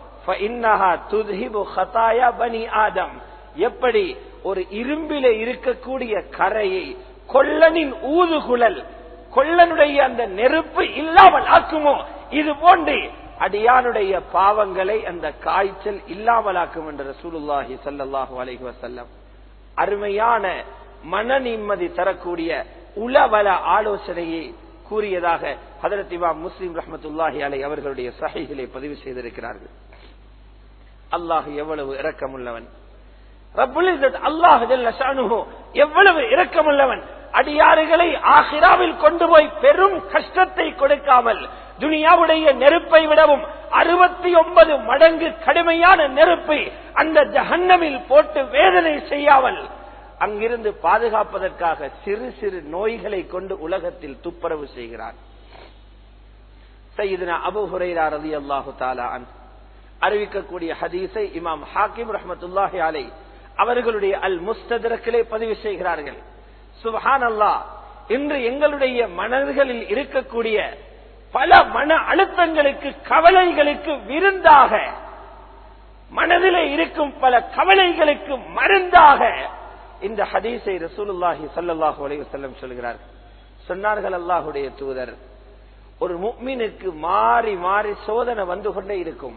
பனி ஆதம் எப்படி ஒரு இரும்பில இருக்கக்கூடிய கரையை கொள்ளனின் ஊதுகுழல் கொள்ளனுடைய அந்த நெருப்பு இல்லாமல் ஆக்குமோ இது போன்று அடியானுடைய பாவங்களை அந்த காய்ச்சல் இல்லாமலாக்கும் என்ற ரசூலுல்லாஹி ஸல்லல்லாஹு அலைஹி வஸல்லம் அருமையான மன நிம்மதி தரக்கூடிய உளவல ஆலோசனையை கூறியதாக ஹதரத் இமாம் முஸ்லிம் ரஹமத்துல்லாஹி அலை அவர்களுடைய சஹைகளை பதிவு செய்திருக்கிறார்கள் அல்லாஹ் எவ்வளவு இரக்கமுள்ளவன் ரப்புல் இஸ்ஸத் அல்லாஹ் ஜல்ல ஷானுஹு எவ்வளவு இரக்கமுள்ளவன் அடியாறுகளை ஆஹிராவில் கொண்டு போய் பெரும் கஷ்டத்தை கொடுக்காமல் துனியாவுடைய நெருப்பை விடவும் அறுபத்தி ஒன்பது மடங்கு கடுமையான நெருப்பை அந்த ஜஹன்னமில் போட்டு வேதனை செய்யாமல் அங்கிருந்து பாதுகாப்பதற்காக சிறு சிறு நோய்களை கொண்டு உலகத்தில் துப்புரவு செய்கிறார் சையதுனா அபு ஹுரைரா ரதி அல்லாஹு தாலா அறிவிக்கக்கூடிய ஹதீஸை இமாம் ஹாக்கிம் ரஹமத்துல்லாஹி அலை அவர்களுடைய அல் முஸ்தரக்கிலே பதிவு செய்கிறார்கள் சுபஹான் அல்லாஹ் இன்று எங்களுடைய மனதுகளில் இருக்கக்கூடிய பல மன அழுத்தங்களுக்கு கவலைகளுக்கு விருந்தாக மனதிலே இருக்கும் பல கவலைகளுக்கு மருந்தாக இந்த ஹதீஸை ரசூலுல்லாஹி சல்லாஹூ அலைவசல்லம் சொல்கிறார் சொன்னார்கள் அல்லாஹுடைய தூதர் ஒரு முக்மீனுக்கு மாறி மாறி சோதனை வந்து கொண்டே இருக்கும்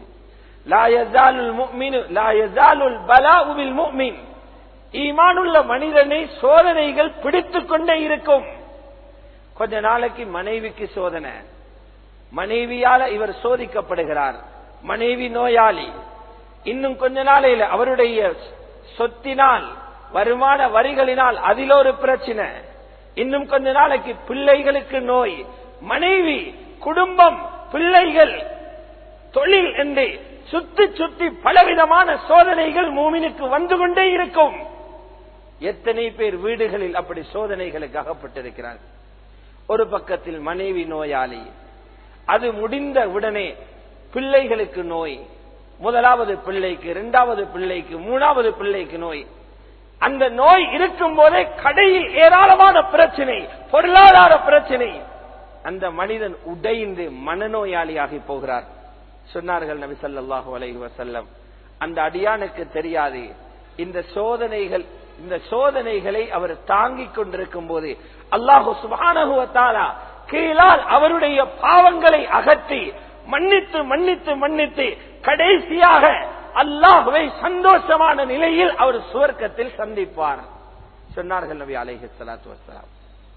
ஈமானுள்ள மனிதனை சோதனைகள் பிடித்துக் கொண்டே இருக்கும் கொஞ்ச நாளைக்கு மனைவிக்கு சோதனை மனைவியால இவர் சோதிக்கப்படுகிறார் மனைவி நோயாளி இன்னும் கொஞ்ச நாளையில் அவருடைய சொத்தினால் வருமான வரிகளினால் அதில் ஒரு பிரச்சனை இன்னும் கொஞ்ச நாளைக்கு பிள்ளைகளுக்கு நோய் மனைவி குடும்பம் பிள்ளைகள் தொழில் என்று சுத்தி சுத்தி பலவிதமான சோதனைகள் மூமினுக்கு வந்து கொண்டே இருக்கும் எத்தனை பேர் வீடுகளில் அப்படி சோதனைகளுக்கு அகப்பட்டிருக்கிறார் ஒரு பக்கத்தில் மனைவி நோயாளி அது முடிந்த உடனே பிள்ளைகளுக்கு நோய் முதலாவது பிள்ளைக்கு இரண்டாவது பிள்ளைக்கு மூணாவது பிள்ளைக்கு நோய் அந்த நோய் இருக்கும் போதே கடையில் ஏராளமான பிரச்சனை பொருளாதார பிரச்சனை அந்த மனிதன் உடைந்து மனநோயாளியாகி போகிறார் சொன்னார்கள் நபி ஸல்லல்லாஹு அலைஹி வஸல்லம் அந்த அடியானுக்கு தெரியாது இந்த சோதனைகள் இந்த சோதனைகளை அவர் தாங்கிக் கொண்டிருக்கும் போது அல்லாஹு சுப்ஹானஹு வ தஆலா கீழால் அவருடைய பாவங்களை அகற்றி மன்னித்து மன்னித்து மன்னித்து கடைசியாக அல்லாஹுவை சந்தோஷமான நிலையில் அவர் சுவர்க்கத்தில் சந்திப்பார் சொன்னார்கள் நபி அலைஹி ஸலாத்து வஸலாம்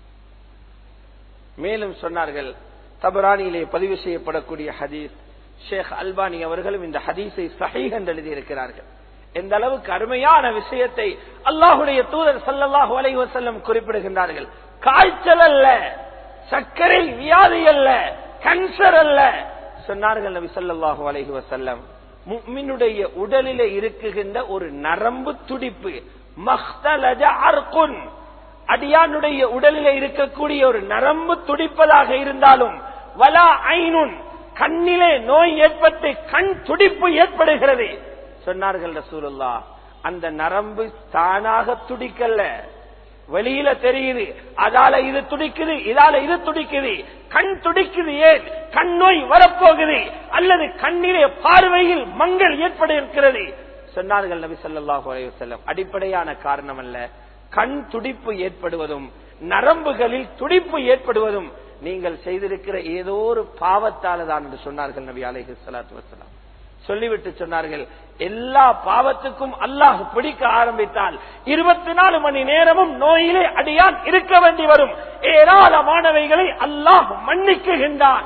மேலும் சொன்னார்கள் தபரானியிலே பதிவு செய்யப்படக்கூடிய ஹதீஸ் ஷேக் அல்பானி அவர்களும் இந்த ஹதீஸை சஹீஹ் என்று எழுதியிருக்கிறார்கள் எந்த அளவுக்கு அருமையான விஷயத்தை அல்லாஹுடைய தூதர் சல்லல்லாஹு அலைஹி வஸல்லம் குறிப்பிடுகின்றார்கள் காய்ச்சல் அல்ல சர்க்கரை வியாதி அல்ல கேன்சர் அல்ல சொன்னார்கள் நபி ஸல்லல்லாஹு அலைஹி வஸல்லம் முஃமினுடைய உடலிலே இருக்குகின்ற ஒரு நரம்பு துடிப்பு மஹ்தலஜ அர்குன் அடியானுடைய உடலிலே இருக்கக்கூடிய ஒரு நரம்பு துடிப்பதாக இருந்தாலும் வலா ஐனுன் கண்ணிலே நோய் ஏற்பட்டு கண் துடிப்பு ஏற்படுகிறது சொன்னார்கள் ரசூலுல்லா அந்த நரம்பு தானாக துடிக்கல்ல வெளியில தெரியுது அதால இது துடிக்குது இதால இது துடிக்குது கண் துடிக்குது ஏன் கண் நோய் வரப்போகுது அல்லது கண்ணிலே பார்வையில் மங்கள் ஏற்பட இருக்கிறது சொன்னார்கள் நபி ஸல்லல்லாஹு அலைஹி வஸல்லம் அடிப்படையான காரணம் அல்ல கண் துடிப்பு ஏற்படுவதும் நரம்புகளில் துடிப்பு ஏற்படுவதும் நீங்கள் செய்திருக்கிற ஏதோ ஒரு பாவத்தால தான் என்று சொன்னார்கள் நபி அலைஹி ஸலாத்து வஸலாம் சொல்லிவிட்டு சொன்னார்கள் எல்லா பாவத்துக்கும் அல்லாஹ் பிடிக்க ஆரம்பித்தால் இருபத்தி நாலு மணி நேரமும் நோயிலே அடியான் இருக்க வேண்டி வரும் ஏராளமானவைகளை அல்லாஹ் மன்னிக்குகின்றான்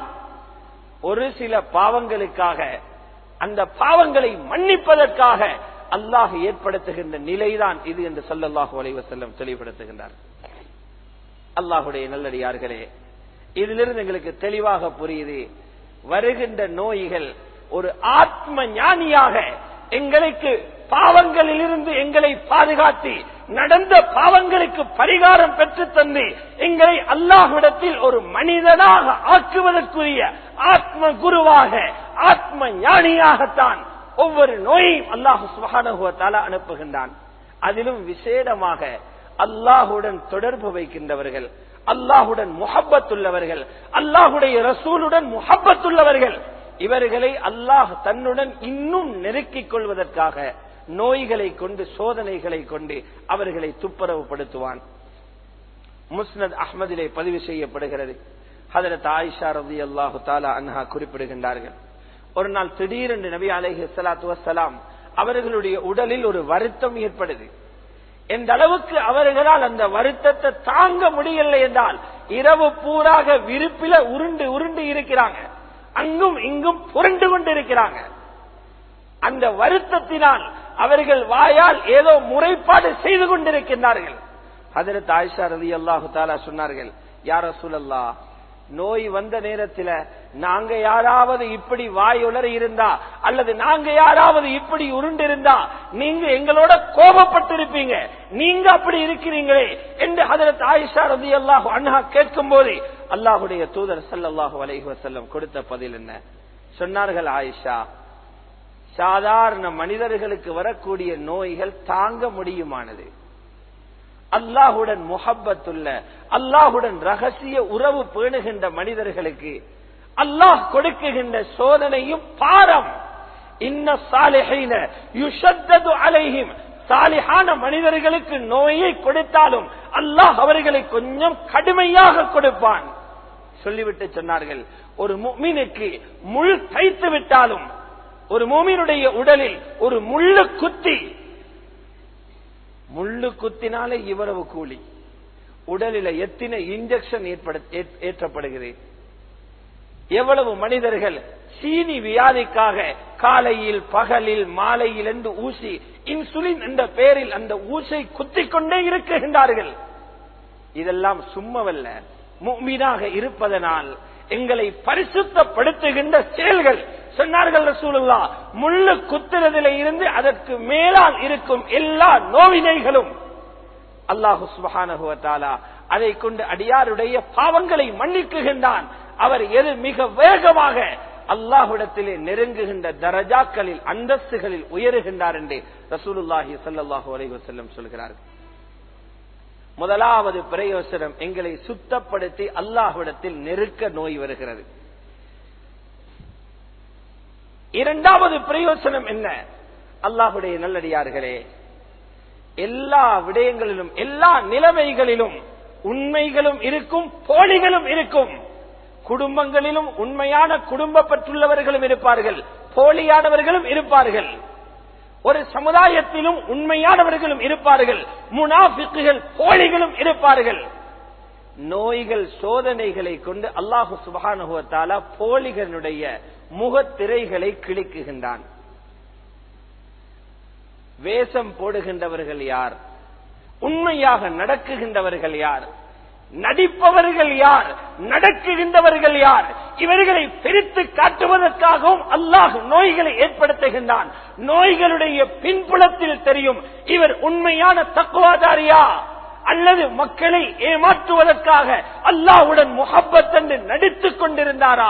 ஒரு சில பாவங்களுக்காக அந்த பாவங்களை மன்னிப்பதற்காக அல்லாஹ் ஏற்படுத்துகின்ற நிலைதான் இது என்று சொல்லல்லாஹு அலைவ செல்லம் தெளிவுபடுத்துகின்றார் அல்லாஹுடைய நல்லடியார்களே இதிலிருந்து எங்களுக்கு தெளிவாக புரியுது வருகின்ற நோய்கள் ஒரு ஆத்ம ஞானியாக எங்களுக்கு பாவங்களிலிருந்து எங்களை பாதுகாத்து நடந்த பாவங்களுக்கு பரிகாரம் பெற்று தந்து எங்களை அல்லாஹ்விடத்தில் ஒரு மனிதனாக ஆக்குவதற்குரிய ஆத்ம குருவாக ஆத்ம ஞானியாகத்தான் ஒவ்வொரு நோயையும் அல்லாஹு சுகானுகுவத்தால அனுப்புகின்றான் அதிலும் விசேடமாக அல்லாஹுடன் தொடர்பு வைக்கின்றவர்கள் அல்லாஹுடன் முஹப்பத்துள்ளவர்கள் அல்லாஹுடைய ரசூலுடன் முஹப்பத்துள்ளவர்கள் இவர்களை அல்லாஹ் தன்னுடன் இன்னும் நெருக்கிக் கொள்வதற்காக நோய்களை கொண்டு சோதனைகளை கொண்டு அவர்களை துப்புரவுப்படுத்துவான் முஸ்னத் அஹ்மதிலே பதிவு செய்யப்படுகிறது ஹதரத் ஆயிஷா ரதி அல்லாஹு தாலா அன்ஹா குறிப்பிடுகின்றார்கள் ஒரு நாள் திடீரென்று நபி அலைஹி ஸலாத்து வஸ்ஸலாம் அவர்களுடைய உடலில் ஒரு வருத்தம் ஏற்படுது எந்த அளவுக்கு அவர்களால் அந்த வருத்தத்தை தாங்க முடியவில்லை என்றால் இரவு பூராக விருப்பில உருண்டு உருண்டு இருக்கிறாங்க அங்கும் இங்கும் புரண்டு கொண்டு இருக்கிறாங்க அந்த வருத்தத்தினால் அவர்கள் வாயால் ஏதோ முறைப்பாடு செய்து கொண்டிருக்கின்றார்கள் அதற்கு ஆயிஷா ரதி அல்லாஹு தாலா சொன்னார்கள் யார சூழல்லா நோய் வந்த நேரத்தில் நாங்க யாராவது இப்படி வாய் உளற இருந்தா அல்லது நாங்க யாராவது இப்படி உருண்டு இருந்தா நீங்க எங்களோட கோபப்பட்டிருப்பீங்க நீங்க அப்படி இருக்கிறீங்களே என்று ஹதரத் ஆயிஷா ரதி அல்லாஹு அண்ணா கேட்கும் போது அல்லாஹுடைய தூதர் சல்லாஹூ அலைஹி வசல்லம் கொடுத்த பதில் என்ன சொன்னார்கள் ஆயிஷா சாதாரண மனிதர்களுக்கு வரக்கூடிய நோய்கள் தாங்க முடியுமானது அல்லாஹுடன் முஹப்பத்துள்ள அல்லாஹுடன் ரகசிய உறவு பேணுகின்ற மனிதர்களுக்கு அல்லாஹ் கொடுக்குகின்ற சோதனையும் பாரம் இன்ன சாலிஹைன யுஷத்தது அலைஹிம் சாலிஹான மனிதர்களுக்கு நோயை கொடுத்தாலும் அல்லாஹ் அவர்களை கொஞ்சம் கடுமையாக கொடுப்பான் சொல்லிவிட்டு சொன்னார்கள் ஒரு முக்மீனுக்கு முள் தைத்து விட்டாலும் ஒரு மூமினுடைய உடலில் ஒரு முள்ளு குத்தி முள்ளு குத்தினாலே இவ்வளவு கூலி உடலில எத்தனை இன்ஜெக்ஷன் ஏற்றப்படுகிறது எவ்வளவு மனிதர்கள் சீனி வியாதிக்காக காலையில் பகலில் மாலையில் என்று ஊசி இன்சுலின் என்ற பெயரில் அந்த ஊசை குத்திக் கொண்டே இருக்குகின்றார்கள் இதெல்லாம் சும்மவல்ல மீனாக இருப்பதனால் எங்களை பரிசுத்தப்படுத்துகின்ற செயல்கள் சொன்னார்கள் ரசூலுல்லா முள்ளு குத்துறதில இருந்து அதற்கு மேலால் இருக்கும் எல்லா நோவினைகளும் அல்லாஹு சுபஹானகுவத்தாலா அதை கொண்டு அடியாருடைய பாவங்களை மன்னிக்குகின்றான் அவர் எது மிக வேகமாக அல்லாஹுடத்திலே நெருங்குகின்ற தரஜாக்களில் அந்தஸ்துகளில் உயருகின்றார் என்று ரசூலுல்லாஹி சல்லாஹூ அலைவசல்லம் சொல்கிறார்கள் முதலாவது பிரயோசனம் எங்களை சுத்தப்படுத்தி அல்லாஹ்விடத்தில் நெருக்க நோய் வருகிறது இரண்டாவது பிரயோசனம் என்ன அல்லாஹுடைய நல்லடியார்களே எல்லா விடயங்களிலும் எல்லா நிலைமைகளிலும் உண்மைகளும் இருக்கும் போலிகளும் இருக்கும் குடும்பங்களிலும் உண்மையான குடும்ப பற்றுள்ளவர்களும் இருப்பார்கள் போலியானவர்களும் இருப்பார்கள் ஒரு சமுதாயத்திலும் உண்மையானவர்களும் இருப்பார்கள் முனாபிக்குகள் போலிகளும் இருப்பார்கள் நோய்கள் சோதனைகளை கொண்டு அல்லாஹு சுபானுவத்தால போலிகளுடைய முகத்திரைகளை கிழிக்குகின்றான் வேஷம் போடுகின்றவர்கள் யார் உண்மையாக நடக்குகின்றவர்கள் யார் நடிப்பவர்கள் யார் நடக்குகின்றவர்கள் யார் இவர்களை பிரித்து காட்டுவதற்காகவும் அல்லாஹ் நோய்களை ஏற்படுத்துகின்றான் நோய்களுடைய பின்புலத்தில் தெரியும் இவர் உண்மையான தக்குவாதாரியா அல்லது மக்களை ஏமாற்றுவதற்காக அல்லாஹுடன் முகப்பத் என்று நடித்துக் கொண்டிருந்தாரா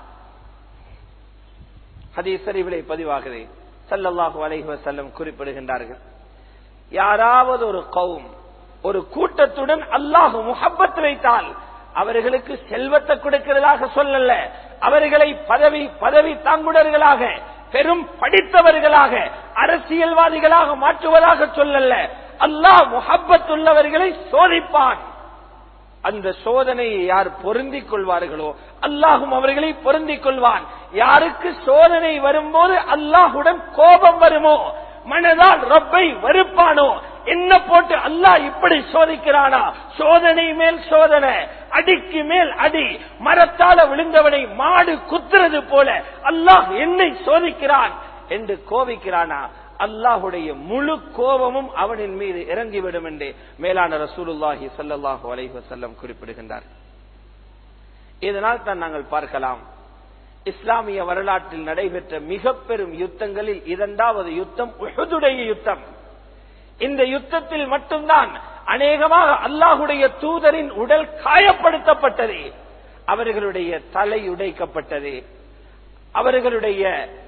ஹதீசரிவிலை பதிவாகிறேன் சல்லல்லாஹு அலைஹி வஸல்லம் குறிப்பிடுகின்றார்கள் யாராவது ஒரு கௌம் ஒரு கூட்டத்துடன் அல்லாஹ் முகப்பத் வைத்தால் அவர்களுக்கு செல்வத்தை கொடுக்கிறதாக சொல்லல அவர்களை பதவி பதவி தாங்குடர்களாக பெரும் படித்தவர்களாக அரசியல்வாதிகளாக மாற்றுவதாக சொல்லல அல்லாஹ் முகப்பத் உள்ளவர்களை சோதிப்பான் அந்த சோதனையை யார் பொருந்திக் கொள்வார்களோ அல்லாஹும் அவர்களை பொருந்திக் கொள்வான் யாருக்கு சோதனை வரும்போது அல்லாஹுடன் கோபம் வருமோ மனதால் ரப்பை வெறுப்பானோ என்ன போட்டு அல்லாஹ் இப்படி சோதிக்கிறானா சோதனை மேல் சோதனை அடிக்கு மேல் அடி மரத்தால விழுந்தவனை மாடு குத்துறது போல அல்லாஹ் என்னை சோதிக்கிறான் என்று கோபிக்கிறானா அல்லாஹுடைய முழு கோபமும் அவனின் மீது இறங்கிவிடும் என்று மேலான ரசூலுல்லாஹி சல்லாஹூ அலைஹி வசல்லம் குறிப்பிடுகின்றார் இதனால் தான் நாங்கள் பார்க்கலாம் இஸ்லாமிய வரலாற்றில் நடைபெற்ற மிக பெரும் யுத்தங்களில் இரண்டாவது யுத்தம் உஹதுடைய யுத்தம் இந்த யுத்தத்தில் மட்டும்தான் அநேகமாக அல்லாஹுடைய தூதரின் உடல் காயப்படுத்தப்பட்டது அவர்களுடைய தலை உடைக்கப்பட்டது அவர்களுடைய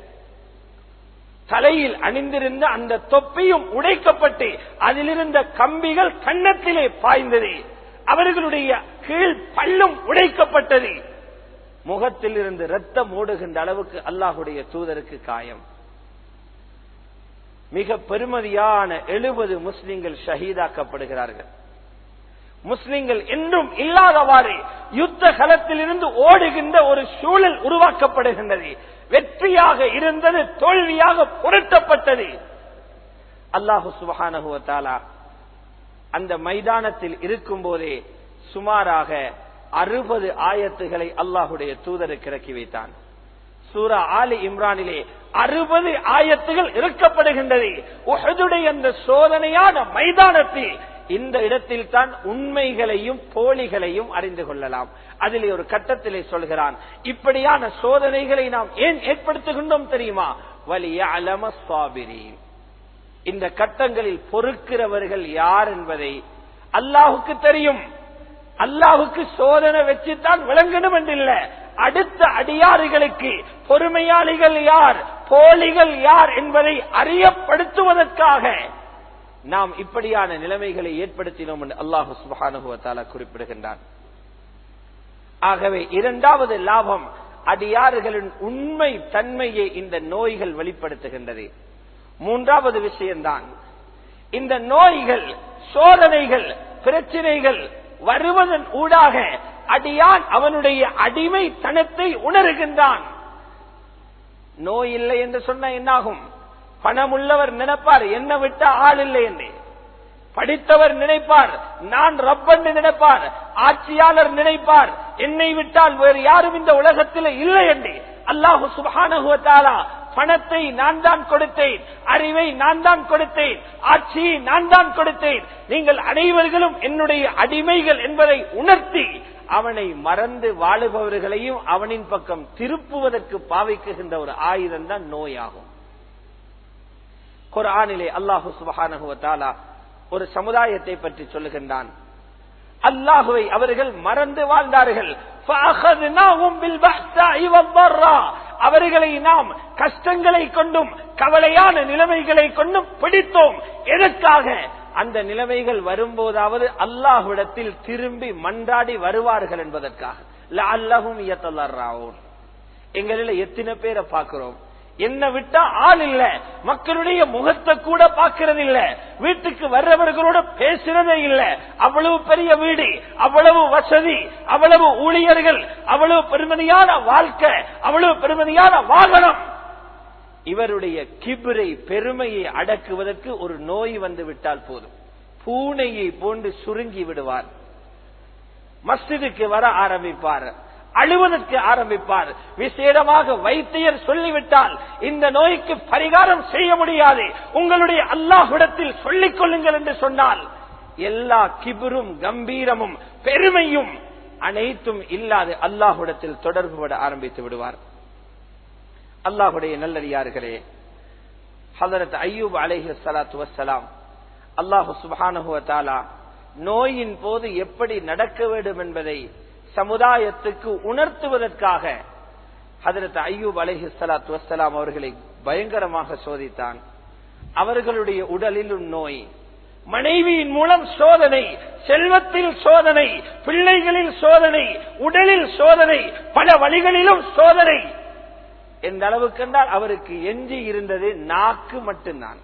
தலையில் அணிந்திருந்த அந்த தொப்பியும் உடைக்கப்பட்டு அதிலிருந்த கம்பிகள் கன்னத்திலே பாய்ந்தது அவர்களுடைய கீழ் பல்லும் உடைக்கப்பட்டது முகத்தில் இருந்து ரத்தம் ஓடுகின்ற அளவுக்கு அல்லாஹுடைய தூதருக்கு காயம் மிக பெருமதியான எழுபது முஸ்லிம்கள் ஷஹீதாக்கப்படுகிறார்கள் முஸ்லிம்கள் என்றும் இல்லாதவாறு யுத்த களத்தில் இருந்து ஓடுகின்ற ஒரு சூழல் உருவாக்கப்படுகின்றது வெற்றியாக இருந்தது தோல்வியாக புரட்டப்பட்டது அல்லாஹு சுபஹானஹுவத்தாலா அந்த மைதானத்தில் இருக்கும் போதே சுமாராக அறுபது ஆயத்துகளை அல்லாஹுடைய தூதருக்கு இறக்கி வைத்தான் சூரா ஆலி இம்ரானிலே அறுபது ஆயத்துகள் இறக்கப்படுகின்றது உஹதுடைய அந்த சோதனையான மைதானத்தில் இந்த இடத்தில் தான் உண்மைகளையும் போலிகளையும் அறிந்து கொள்ளலாம் அதிலே ஒரு கட்டத்திலே சொல்கிறான் இப்படியான சோதனைகளை நாம் ஏன் ஏற்படுத்துகின்றோம் தெரியுமா வலிய அலம சாபிரீன் இந்த கட்டங்களில் பொறுக்கிறவர்கள் யார் என்பதை அல்லாஹுக்கு தெரியும் அல்லாஹுக்கு சோதனை வச்சுத்தான் விளங்கணும் என்றில்ல அடுத்த அடியாறுகளுக்கு பொறுமையாளிகள் யார் போலிகள் யார் என்பதை அறியப்படுத்துவதற்காக நாம் இப்படியான நிலைமைகளை ஏற்படுத்தினோம் என்று அல்லாஹு சுபானுகுவத்தால குறிப்பிடுகின்றான் ஆகவே இரண்டாவது லாபம் அடியாறுகளின் உண்மை தன்மையை இந்த நோய்கள் வெளிப்படுத்துகின்றது மூன்றாவது விஷயம்தான் இந்த நோய்கள் சோதனைகள் பிரச்சனைகள் வருவதன் ஊடாக அடியான் அவனுடைய அடிமைத்தனத்தை உணர்கின்றான் நோய் இல்லை என்று சொன்ன என்னாகும் பணம் உள்ளவர் நினைப்பார் என்ன விட்ட ஆள் இல்லை என்று படித்தவர் நினைப்பார் நான் ரப்பன்னு நினைப்பார் ஆட்சியாளர் நினைப்பார் என்னை விட்டால் வேறு யாரும் இந்த உலகத்தில் இல்லை என்று அல்லாஹு சுபானுவத்தாலா பணத்தை நான் தான் கொடுத்தேன் அறிவை நான் தான் கொடுத்தேன் ஆட்சியை நான் தான் கொடுத்தேன் நீங்கள் அனைவர்களும் என்னுடைய அடிமைகள் என்பதை உணர்த்தி அவனை மறந்து வாழுபவர்களையும் அவனின் பக்கம் திருப்புவதற்கு பாவிக்குகின்ற ஒரு ஆயுதம் தான் நோயாகும் குரானிலே அல்லாஹு சுபஹானகுவத்தாலா ஒரு சமுதாயத்தை பற்றி சொல்லுகின்றான் அல்லாஹுவை அவர்கள் மறந்து வாழ்ந்தார்கள் அவர்களை நாம் கஷ்டங்களை கொண்டும் கவலையான நிலைமைகளை கொண்டும் பிடித்தோம் எதற்காக அந்த நிலைமைகள் வரும்போதாவது அல்லாஹுடத்தில் திரும்பி மன்றாடி வருவார்கள் என்பதற்காக அல்லாஹும் எங்களில் எத்தனை பேரை பார்க்கிறோம் என்ன விட்டா ஆள் இல்ல மக்களுடைய முகத்தை கூட பார்க்கறது இல்ல வீட்டுக்கு வர்றவர்களோட பேசுறதே இல்ல அவ்வளவு பெரிய வீடு அவ்வளவு வசதி அவ்வளவு ஊழியர்கள் அவ்வளவு பெருமதியான வாழ்க்கை அவ்வளவு பெருமதியான வாகனம் இவருடைய கிபிரை பெருமையை அடக்குவதற்கு ஒரு நோய் வந்து விட்டால் போதும் பூனையை போன்று சுருங்கி விடுவார் மஸ்ஜிதுக்கு வர ஆரம்பிப்பார் அழுவதற்கு ஆரம்பிப்பார் விசேடமாக வைத்தியர் சொல்லிவிட்டால் இந்த நோய்க்கு பரிகாரம் செய்ய முடியாது உங்களுடைய அல்லாஹுடத்தில் சொல்லிக் கொள்ளுங்கள் என்று சொன்னால் எல்லா கிபுரும் கம்பீரமும் பெருமையும் அனைத்தும் இல்லாது அல்லாஹுடத்தில் தொடர்பு பட ஆரம்பித்து விடுவார் அல்லாஹுடைய நல்லடியார்களே ஹதரத் ஐயூப் அலைஹி சலாத்து வசலாம் அல்லாஹு சுபானுவ தாலா நோயின் போது எப்படி நடக்க வேண்டும் என்பதை சமுதாயத்துக்கு உணர்த்துவதற்காக ஹதரத் ஐயூப் அலஹி சலாத்து வசலாம் அவர்களை பயங்கரமாக சோதித்தான் அவர்களுடைய உடலிலும் நோய் மனைவியின் மூலம் சோதனை செல்வத்தில் சோதனை பிள்ளைகளில் சோதனை உடலில் சோதனை பல வழிகளிலும் சோதனை எந்த அளவுக்கு என்றால் அவருக்கு எஞ்சி இருந்தது நாக்கு மட்டும்தான்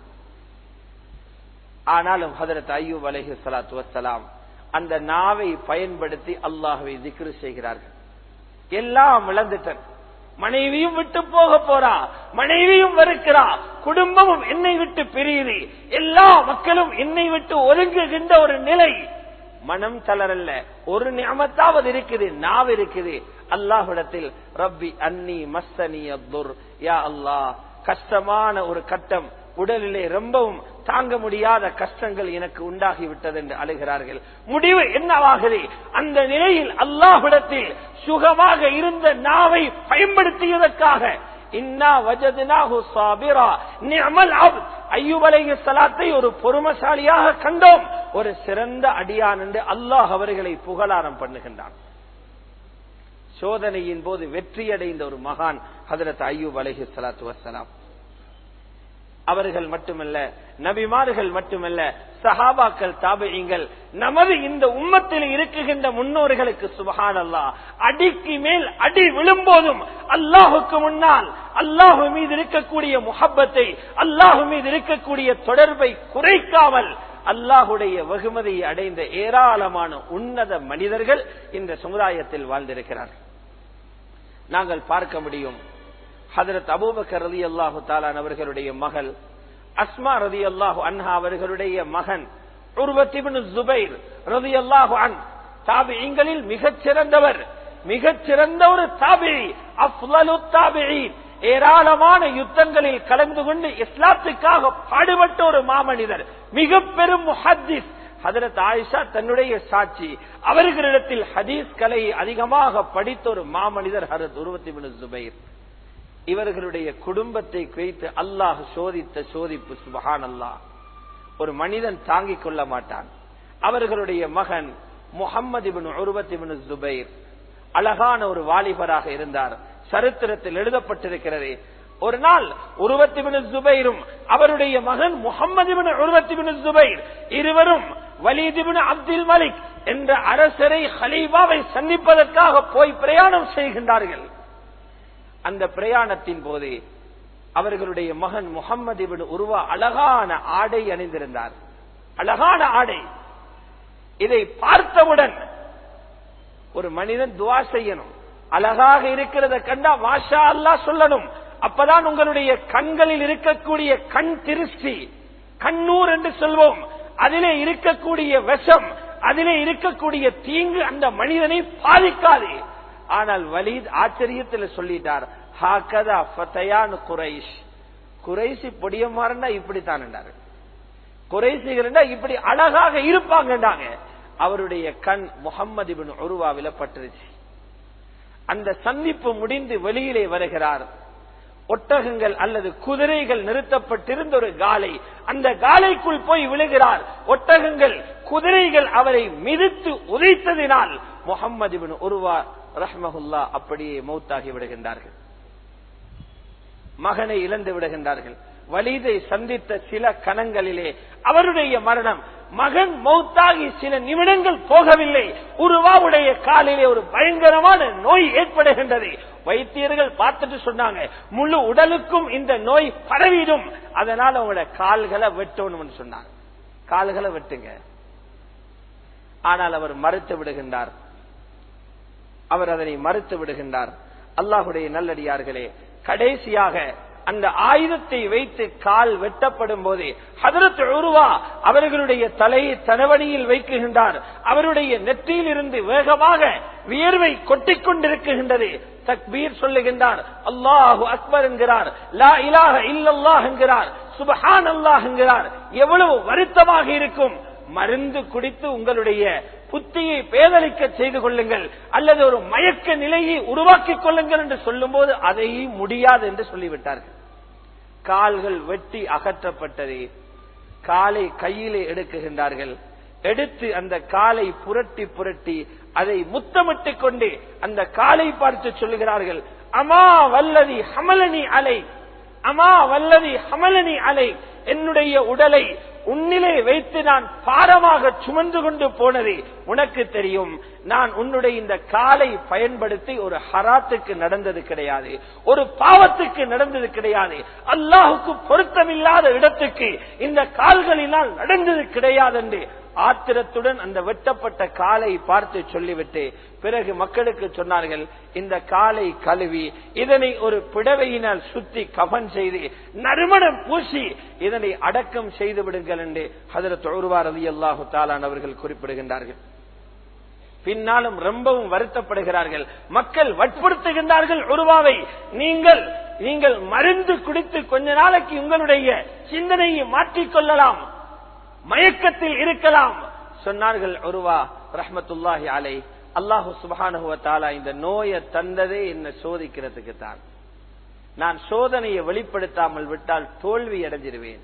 ஆனாலும் ஹதரத் ஐயூப் அலஹி சலாத்து வசலாம் அந்த நாவை பயன்படுத்தி அல்லாஹுவை திக்ரு செய்கிறார்கள் எல்லாம் இழந்துட்டன் மனைவியும் விட்டு போக போறா மனைவியும் வெறுக்கிறா குடும்பமும் என்னை விட்டு பிரியுது எல்லா மக்களும் என்னை விட்டு ஒதுங்குகின்ற ஒரு நிலை மனம் தளரல்ல ஒரு நியமத்தாவது இருக்குது நாவ் இருக்குது அல்லாஹுடத்தில் ரப்பி அன்னி மஸ்தனி அப்துர் யா அல்லாஹ் கஷ்டமான ஒரு கட்டம் உடலிலே ரொம்பவும் தாங்க முடியாத கஷ்டங்கள் எனக்கு உண்டாகிவிட்டது என்று அழுகிறார்கள் முடிவு என்னவாகுது அந்த நிலையில் அல்லாஹுடத்தில் சுகமாக இருந்த நாவை பயன்படுத்தியதற்காக இன்னா வஜதுனாஹு சாபிரா நிஅமல் அப்த் ஐயூப் அலைஹிஸ்ஸலாத்தை ஒரு பொறுமசாலியாக கண்டோம் ஒரு சிறந்த அடியான் என்று அல்லாஹ் அவர்களை புகழாரம் பண்ணுகின்றான் சோதனையின் போது வெற்றியடைந்த ஒரு மகான் ஹதரத் ஐயூப் அலைஹிஸ்ஸலாத்து வஸ்ஸலாம் அவர்கள் மட்டுமல்ல நபிமார்கள் மட்டுமல்ல சஹாபாக்கள் தாபியங்கள் நமது இந்த உம்மத்தில் இருக்குகின்ற முன்னோர்களுக்கு சுபஹான் அல்லா அடிக்கு மேல் அடி விழும்போதும் அல்லாஹுக்கு முன்னால் அல்லாஹு மீது இருக்கக்கூடிய முஹப்பத்தை அல்லாஹு மீது இருக்கக்கூடிய தொடர்பை குறைக்காமல் அல்லாஹுடைய வெகுமதியை அடைந்த ஏராளமான உன்னத மனிதர்கள் இந்த சமுதாயத்தில் வாழ்ந்திருக்கிறார்கள் நாங்கள் பார்க்க முடியும் ஹதரத் அபூபக்கர் ரதி அல்லாஹு தாலான் அவர்களுடைய மகள் அஸ்மா ரதி அல்லாஹு அன்ஹா அவர்களுடைய மகன் உருவத்திபின் ஜுபைர் ரதி அல்லாஹு அன் தாபிகளில் மிகச் சிறந்தவர் மிகச் சிறந்த ஒரு தாபி அஃலலு தாபியின் ஏராளமான யுத்தங்களில் கலந்து கொண்டு இஸ்லாத்துக்காக பாடுபட்ட ஒரு மாமனிதர் மிக பெரும் முஹத்திஸ் ஹதரத் ஆயிஷா தன்னுடைய சாட்சி அவர்களிடத்தில் ஹதீஸ் கலை அதிகமாக படித்த ஒரு மாமனிதர் ஹரத் உருவத்தி ஜுபைர் இவர்களுடைய குடும்பத்தை வைத்து அல்லாஹ் சோதித்த சோதிப்பு சுபஹான் அல்லாஹ் ஒரு மனிதன் தாங்கிக் கொள்ள மாட்டான் அவர்களுடைய மகன் முகம்மது இபின் உருவத்திபின் ஜுபைர் அழகான ஒரு வாலிபராக இருந்தார் சரித்திரத்தில் எழுதப்பட்டிருக்கிறது ஒரு நாள் உருவத்திபின் ஜுபைரும் அவருடைய மகன் முகமது உருவத்திபின் ஜுபைர் இருவரும் வலீதிபின் அப்துல் மலிக் என்ற அரசரை ஹலீபாவை சந்திப்பதற்காக போய் பிரயாணம் செய்கின்றார்கள் அந்த பிரயாணத்தின் போது அவர்களுடைய மகன் முகம்மது இபின் உருவா அழகான ஆடை அணிந்திருந்தார் அழகான ஆடை இதை பார்த்தவுடன் ஒரு மனிதன் துவா செய்யணும் அழகாக இருக்கிறத கண்டா மாஷா அல்லா சொல்லணும் அப்பதான் உங்களுடைய கண்களில் இருக்கக்கூடிய கண் திருஷ்டி கண்ணூர் என்று சொல்வோம் அதிலே இருக்கக்கூடிய விஷம் அதிலே இருக்கக்கூடிய தீங்கு அந்த மனிதனை பாதிக்காது ஆனால் வலீத் ஆச்சரியத்தில் சொல்லிட்டார் ஹாக்கதா ஃபத்தையான் குரைஷ் குறைசி பொடியமாறா இப்படித்தான் என்றாரு குறைசிகள் இப்படி அழகாக இருப்பாங்கன்றாங்க அவருடைய கண் முகம்மது பின் உருவாவில பட்டுருச்சு அந்த சந்திப்பு முடிந்து வெளியிலே வருகிறார் ஒட்டகங்கள் அல்லது குதிரைகள் நிறுத்தப்பட்டிருந்த ஒரு காலை அந்த காலைக்குள் போய் விழுகிறார் ஒட்டகங்கள் குதிரைகள் அவரை மிதித்து உதைத்ததினால் முகம்மது பின் உருவா ரஹ்மஹுல்லா அப்படியே மௌத்தாகி விடுகின்றார்கள் மகனை இழந்து விடுகின்றார்கள் வலிதை சந்தித்த சில கணங்களிலே அவருடைய மரணம் மகன் மௌத்தாகி சில நிமிடங்கள் போகவில்லை உருவாவுடைய காலிலே ஒரு பயங்கரமான நோய் ஏற்படுகின்றது வைத்தியர்கள் பார்த்துட்டு சொன்னாங்க முழு உடலுக்கும் இந்த நோய் பரவிடும் அதனால உங்களோட கால்களை வெட்டணும்னு சொன்னாங்க கால்களை வெட்டுங்க ஆனால் அவர் மறுத்து விடுகின்றார் அவர் அதனை மறுத்து விடுகின்றார் அல்லாஹுடைய நல்லடியார்களே கடைசியாக அந்த ஆயுதத்தை வைத்து கால் வெட்டப்படும் போது ஹதரத் உருவா அவர்களுடைய தலையை தனவணியில் வைக்குகின்றார் அவருடைய நெற்றியில் இருந்து வேகமாக வியர்வை கொட்டிக் கொண்டிருக்கின்றது தக்பீர் சொல்லுகின்றார் அல்லாஹு அக்பர் என்கிறார் லா இலாக இல்லல்லாஹ் என்கிறார் சுபஹான் அல்லாஹ் என்கிறார் எவ்வளவு வருத்தமாக இருக்கும் மருந்து குடித்து உங்களுடைய புத்தியை பேதலிக்க செய்து கொள்ளுங்கள் அல்லது ஒரு மயக்க நிலையை உருவாக்கிக் கொள்ளுங்கள் என்று சொல்லும் போது அதையும் முடியாது என்று சொல்லிவிட்டார்கள் கால்கள் வெட்டி அகற்றப்பட்டது காலை கையிலே எடுக்குகின்றார்கள் எடுத்து அந்த காலை புரட்டி புரட்டி அதை முத்தமிட்டுக் கொண்டு அந்த காலை பார்த்து சொல்லுகிறார்கள் அமா வல்லதி ஹமலனி அலை அமா வல்லதி ஹமலனி அலை என்னுடைய உடலை உன்னிலே வைத்து நான் பாரமாக சுமந்து கொண்டு போனது உனக்கு தெரியும் நான் உன்னுடைய இந்த காலை பயன்படுத்தி ஒரு ஹராத்துக்கு நடந்தது கிடையாது ஒரு பாவத்துக்கு நடந்தது கிடையாது அல்லாஹுக்கு பொருத்தமில்லாத இடத்துக்கு இந்த கால்களினால் நடந்தது கிடையாது என்று ஆத்திரத்துடன் அந்த வெட்டப்பட்ட காலை பார்த்து சொல்லிவிட்டு பிறகு மக்களுக்கு சொன்னார்கள் இந்த காலை கழுவி இதனை ஒரு பிடவையினால் சுத்தி கபன் செய்து நறுமணம் பூசி இதனை அடக்கம் செய்து விடுங்கள் என்று ஹதரத் ஒருவார் அலி அல்லாஹு தாலான் அவர்கள் குறிப்பிடுகின்றார்கள் பின்னாலும் ரொம்பவும் வருத்தப்படுகிறார்கள் மக்கள் வற்புறுத்துகின்றார்கள் உருவாவை நீங்கள் நீங்கள் மருந்து குடித்து கொஞ்ச நாளைக்கு உங்களுடைய சிந்தனையை மாற்றிக்கொள்ளலாம் மயக்கத்தில் இருக்கலாம் சொன்னார்கள் ஒருவா ரஹமத்துல்லாஹி அலை அல்லாஹு சுபானுவத்தாலா இந்த நோயை தந்ததே என்ன சோதிக்கிறதுக்கு தான் நான் சோதனையை வெளிப்படுத்தாமல் விட்டால் தோல்வி அடைஞ்சிருவேன்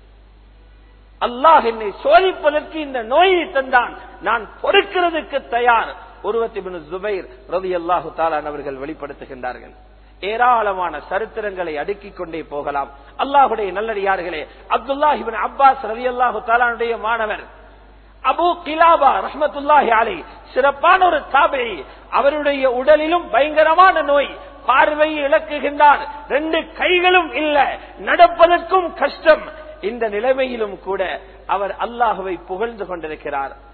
அல்லாஹ் என்னை சோதிப்பதற்கு இந்த நோயை தந்தான் நான் பொறுக்கிறதுக்கு தயார் உருவத்திபின் ஜுபைர் ரவி அல்லாஹு தாலான் அவர்கள் வெளிப்படுத்துகின்றார்கள் ஏராளமான சரித்திரங்களை அடுக்கிக் கொண்டே போகலாம் அல்லாஹுடைய நல்லடியார்களே அப்துல்லாஹிபின் அப்பாஸ் ரவி அல்லாஹு தாலானுடைய மாணவர் அபு கிலாபா ரஹமத்துல்லாஹி அலை சிறப்பான ஒரு தாபை அவருடைய உடலிலும் பயங்கரமான நோய் பார்வையை இழக்குகின்றார் ரெண்டு கைகளும் இல்ல நடப்பதற்கும் கஷ்டம் இந்த நிலைமையிலும் கூட அவர் அல்லாஹுவை புகழ்ந்து கொண்டிருக்கிறார்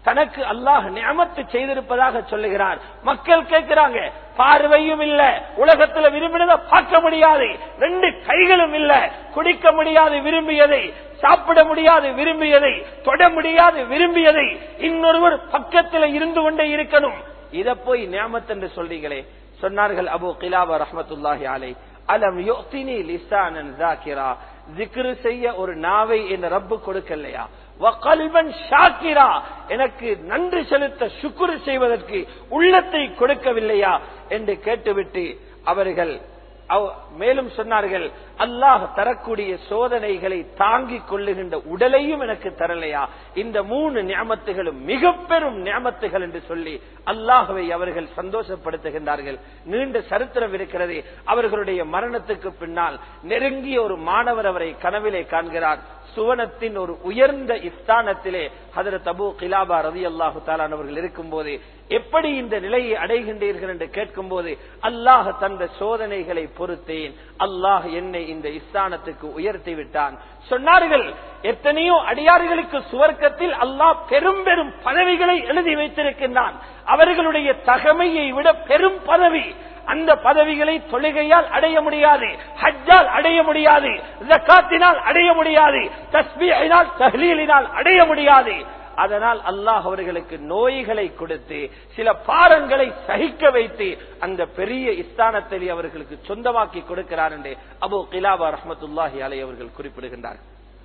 தனக்கு அல்லாஹ் நியமத்து செய்திருப்பதாக சொல்லுகிறார் மக்கள் கேட்கிறாங்க பார்வையும் இல்ல உலகத்துல விரும்பினதை பார்க்க முடியாது ரெண்டு கைகளும் இல்ல குடிக்க முடியாது விரும்பியதை சாப்பிட முடியாது விரும்பியதை தொட முடியாது விரும்பியதை இன்னொருவர் பக்கத்துல இருந்து கொண்டே இருக்கணும் இத போய் நியமத் என்று சொல்றீங்களே சொன்னார்கள் அபு கிலாபா ரஹமத்துல்லாஹி அலை அலம் யோத்தினி லிசானன் ஜாக்கிரா ஜிக்ரு செய்ய ஒரு நாவை என் ரப்பு கொடுக்கலையா வகல்வன் ஷாக்கிரா எனக்கு நன்றி செலுத்த சுக்குரு செய்வதற்கு உள்ளத்தை கொடுக்கவில்லையா என்று கேட்டுவிட்டு அவர்கள் மேலும் சொன்னார்கள் அல்லாஹ் தரக்கூடிய சோதனைகளை தாங்கிக் கொள்ளுகின்ற உடலையும் எனக்கு தரலையா இந்த மூணு ஞாபத்துகளும் மிக பெரும் ஞாபத்துகள் என்று சொல்லி அல்லாஹுவை அவர்கள் சந்தோஷப்படுத்துகின்றார்கள் நீண்ட சரித்திரம் இருக்கிறது அவர்களுடைய மரணத்துக்கு பின்னால் நெருங்கிய ஒரு மாணவர் அவரை கனவிலே காண்கிறார் சுவனத்தின் ஒரு உயர்ந்த இஸ்தானத்திலே ஹதரத் அபு கிலாபா ரதி அல்லாஹு தாலானவர்கள் இருக்கும் போது எப்படி இந்த நிலையை அடைகின்றீர்கள் என்று கேட்கும் போது அல்லாஹ் தந்த சோதனைகளை பொறுத்தேன் அல்லாஹ் என்னை இந்த இஸ்தானத்துக்கு உயர்த்தி விட்டான் சொன்னார்கள் எத்தனையோ அடியார்களுக்கு சுவர்க்கத்தில் அல்லாஹ் பெரும் பெரும் பதவிகளை எழுதி வைத்திருக்கின்றான் அவர்களுடைய தகமையை விட பெரும் பதவி அந்த பதவிகளை தொழுகையால் அடைய முடியாது ஹஜ்ஜால் அடைய முடியாது ஜக்காத்தினால் அடைய முடியாது தஸ்மியினால் தஹ்லீலினால் அடைய முடியாது அதனால் அல்லாஹ் அவர்களுக்கு நோய்களை கொடுத்து சில பாரங்களை சகிக்க வைத்து அந்த பெரிய இஸ்தானத்தை அவர்களுக்கு சொந்தமாக்கி கொடுக்கிறார் என்று அபு கிலாபா ரஹமத்துல்லாஹி அலை அவர்கள் குறிப்பிடுகின்றார்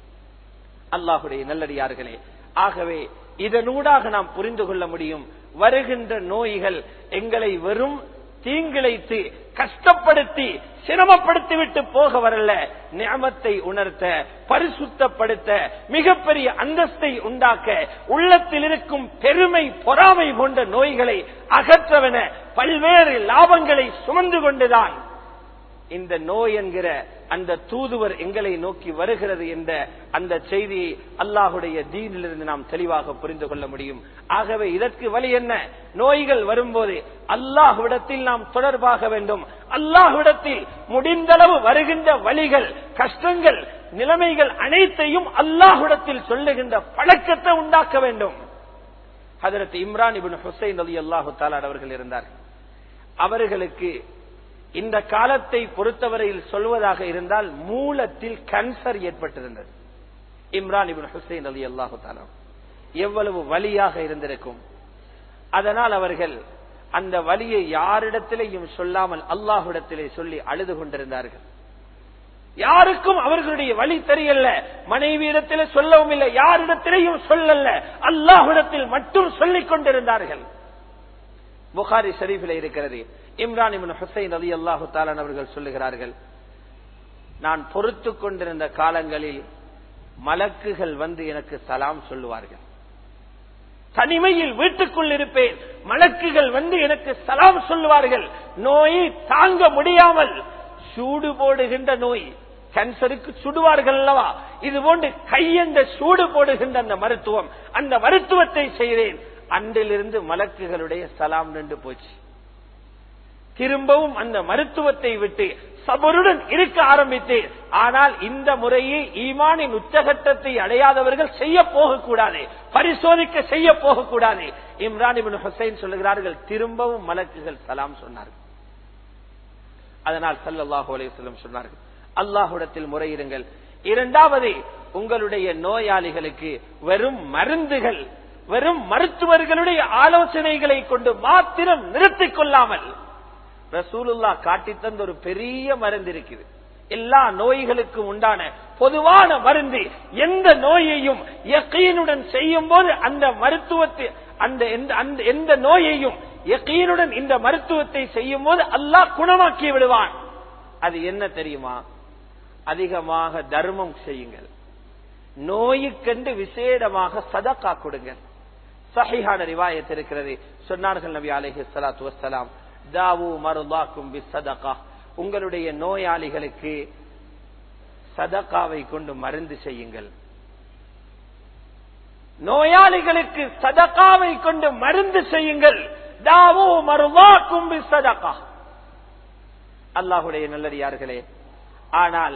அல்லாஹுடைய நல்லடியார்களே ஆகவே இதனூடாக நாம் புரிந்து கொள்ள முடியும் வருகின்ற நோய்கள் எங்களை வெறும் தீங்கிழைத்து கஷ்டப்படுத்தி சிரமப்படுத்தி விட்டு போக வரல நியமத்தை உணர்த்த பரிசுத்தப்படுத்த மிகப்பெரிய அந்தஸ்தை உண்டாக்க உள்ளத்தில் இருக்கும் பெருமை பொறாமை கொண்ட நோய்களை அகற்றவென பல்வேறு லாபங்களை சுமந்து கொண்டுதான் இந்த நோய் என்கிற அந்த தூதுவர் எங்களை நோக்கி வருகிறது என்ற அந்த செய்தியை அல்லாஹுடைய தீனிலிருந்து நாம் தெளிவாக புரிந்து கொள்ள முடியும் ஆகவே இதற்கு வழி என்ன நோய்கள் வரும்போது அல்லாஹ்விடத்தில் நாம் தொடர்பாக வேண்டும் அல்லாஹ்விடத்தில் முடிந்தளவு வருகின்ற வழிகள் கஷ்டங்கள் நிலைமைகள் அனைத்தையும் அல்லாஹ்விடத்தில் சொல்லுகின்ற பழக்கத்தை உண்டாக்க வேண்டும் அதற்கு இம்ரான் இபின் ஹுசைன் அலி அல்லாஹு தாலாட் அவர்கள் இருந்தார் அவர்களுக்கு இந்த காலத்தை பொறுத்தவரையில் சொல்வதாக இருந்தால் மூலத்தில் கேன்சர் ஏற்பட்டிருந்தது இம்ரான் இபின் ஹுசைன் அலி அல்லாஹு தாலா எவ்வளவு வலியாக இருந்திருக்கும் அதனால் அவர்கள் அந்த வலியை யாரிடத்திலேயும் சொல்லாமல் அல்லாஹுடத்திலே சொல்லி அழுது கொண்டிருந்தார்கள் யாருக்கும் அவர்களுடைய வழி தெரியல மனைவியிடத்திலே சொல்லவும் இல்லை யாரிடத்திலேயும் சொல்லல அல்லாஹுடத்தில் மட்டும் சொல்லிக் கொண்டிருந்தார்கள் புகாரி ஷரீஃபில் இருக்கிறது இம்ரான் இபின் ஹுசைன் அலி அல்லாஹு தாலான் அவர்கள் சொல்லுகிறார்கள் நான் பொறுத்து கொண்டிருந்த காலங்களில் மலக்குகள் வந்து எனக்கு சலாம் சொல்லுவார்கள் தனிமையில் வீட்டுக்குள் இருப்பேன் மலக்குகள் வந்து எனக்கு சலாம் சொல்லுவார்கள் நோயை தாங்க முடியாமல் சூடு போடுகின்ற நோய் கேன்சருக்கு சுடுவார்கள் அல்லவா இது போன்று கையென்ற சூடு போடுகின்ற அந்த மருத்துவம் அந்த மருத்துவத்தை செய்தேன் அன்றிலிருந்து மலக்குகளுடைய சலாம் நின்று போச்சு திரும்பவும் அந்த மருத்துவத்தை விட்டு சபருடன் இருக்க ஆரம்பித்தேன் ஆனால் இந்த முறையை ஈமானின் உச்சகட்டத்தை அடையாதவர்கள் செய்ய போகக்கூடாது பரிசோதிக்க செய்ய போகக்கூடாது இம்ரான் இபின் ஹுசைன் சொல்லுகிறார்கள் திரும்பவும் மலக்குகள் சலாம் சொன்னார்கள் அதனால் சல்லாஹூ அலையம் சொன்னார்கள் அல்லாஹுடத்தில் முறையிடுங்கள் இரண்டாவது உங்களுடைய நோயாளிகளுக்கு வெறும் மருந்துகள் வெறும் மருத்துவர்களுடைய ஆலோசனைகளை கொண்டு மாத்திரம் நிறுத்திக் கொள்ளாமல் ரசூலுல்லா காட்டி தந்த ஒரு பெரிய மருந்து இருக்குது எல்லா நோய்களுக்கும் உண்டான பொதுவான மருந்து எந்த நோயையும் யக்கீனுடன் செய்யும் போது அந்த மருத்துவத்தை அந்த அந்த எந்த நோயையும் யக்கீனுடன் இந்த மருத்துவத்தை செய்யும் போது அல்லாஹ் குணமாக்கி விடுவான் அது என்ன தெரியுமா அதிகமாக தர்மம் செய்யுங்கள் நோய்க்கென்று விசேடமாக சதக்கா கொடுங்கள் சஹிஹான ரிவாயத் இருக்கிறது சொன்னார்கள் நபி அலஹி சலாத்து வசலாம் தாவு மருதாக்கும் சதகா உங்களுடைய நோயாளிகளுக்கு சதகாவை கொண்டு மருந்து செய்யுங்கள் நோயாளிகளுக்கு சதகாவை கொண்டு மருந்து செய்யுங்கள் தாவு மருதாக்கும் சதகா அல்லாஹுடைய நல்லடியார்களே ஆனால்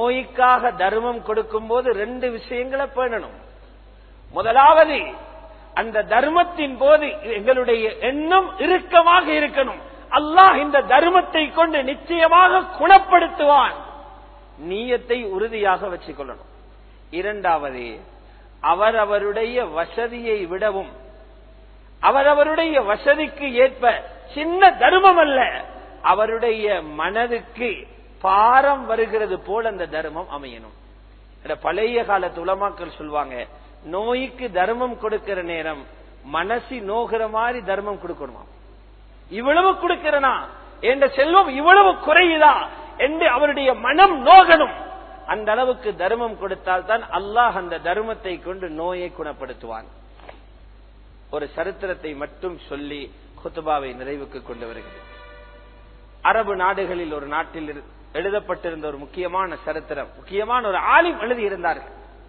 நோய்க்காக தர்மம் கொடுக்கும் போது ரெண்டு விஷயங்களை பேணணும் முதலாவது அந்த தர்மத்தின் போது எங்களுடைய எண்ணம் இறுக்கமாக இருக்கணும் அல்லாஹ் இந்த தர்மத்தை கொண்டு நிச்சயமாக குணப்படுத்துவான் நீயத்தை உறுதியாக வச்சுக்கொள்ளணும் இரண்டாவது அவரவருடைய வசதியை விடவும் அவரவருடைய வசதிக்கு ஏற்ப சின்ன தர்மம் அல்ல அவருடைய மனதுக்கு பாரம் வருகிறது போல் அந்த தர்மம் அமையணும் இந்த பழைய காலத்து உலமாக்கள் சொல்லுவாங்க நோய்க்கு தர்மம் கொடுக்கிற நேரம் மனசு நோகிற மாதிரி தர்மம் கொடுக்கணுமா இவ்வளவு கொடுக்கிறனா என்ற செல்வம் இவ்வளவு குறையுதா என்று அவருடைய மனம் நோகணும் அந்த அளவுக்கு தர்மம் கொடுத்தால் தான் அல்லாஹ் அந்த தர்மத்தை கொண்டு நோயை குணப்படுத்துவான் ஒரு சரித்திரத்தை மட்டும் சொல்லி குத்துபாவை நிறைவுக்கு கொண்டு வருகிறேன் அரபு நாடுகளில் ஒரு நாட்டில் இரு- எழுதப்பட்டிருந்த ஒரு முக்கியமான சரித்திரம் முக்கியமான ஒரு ஆலிம் எழுதியிருந்தார்கள்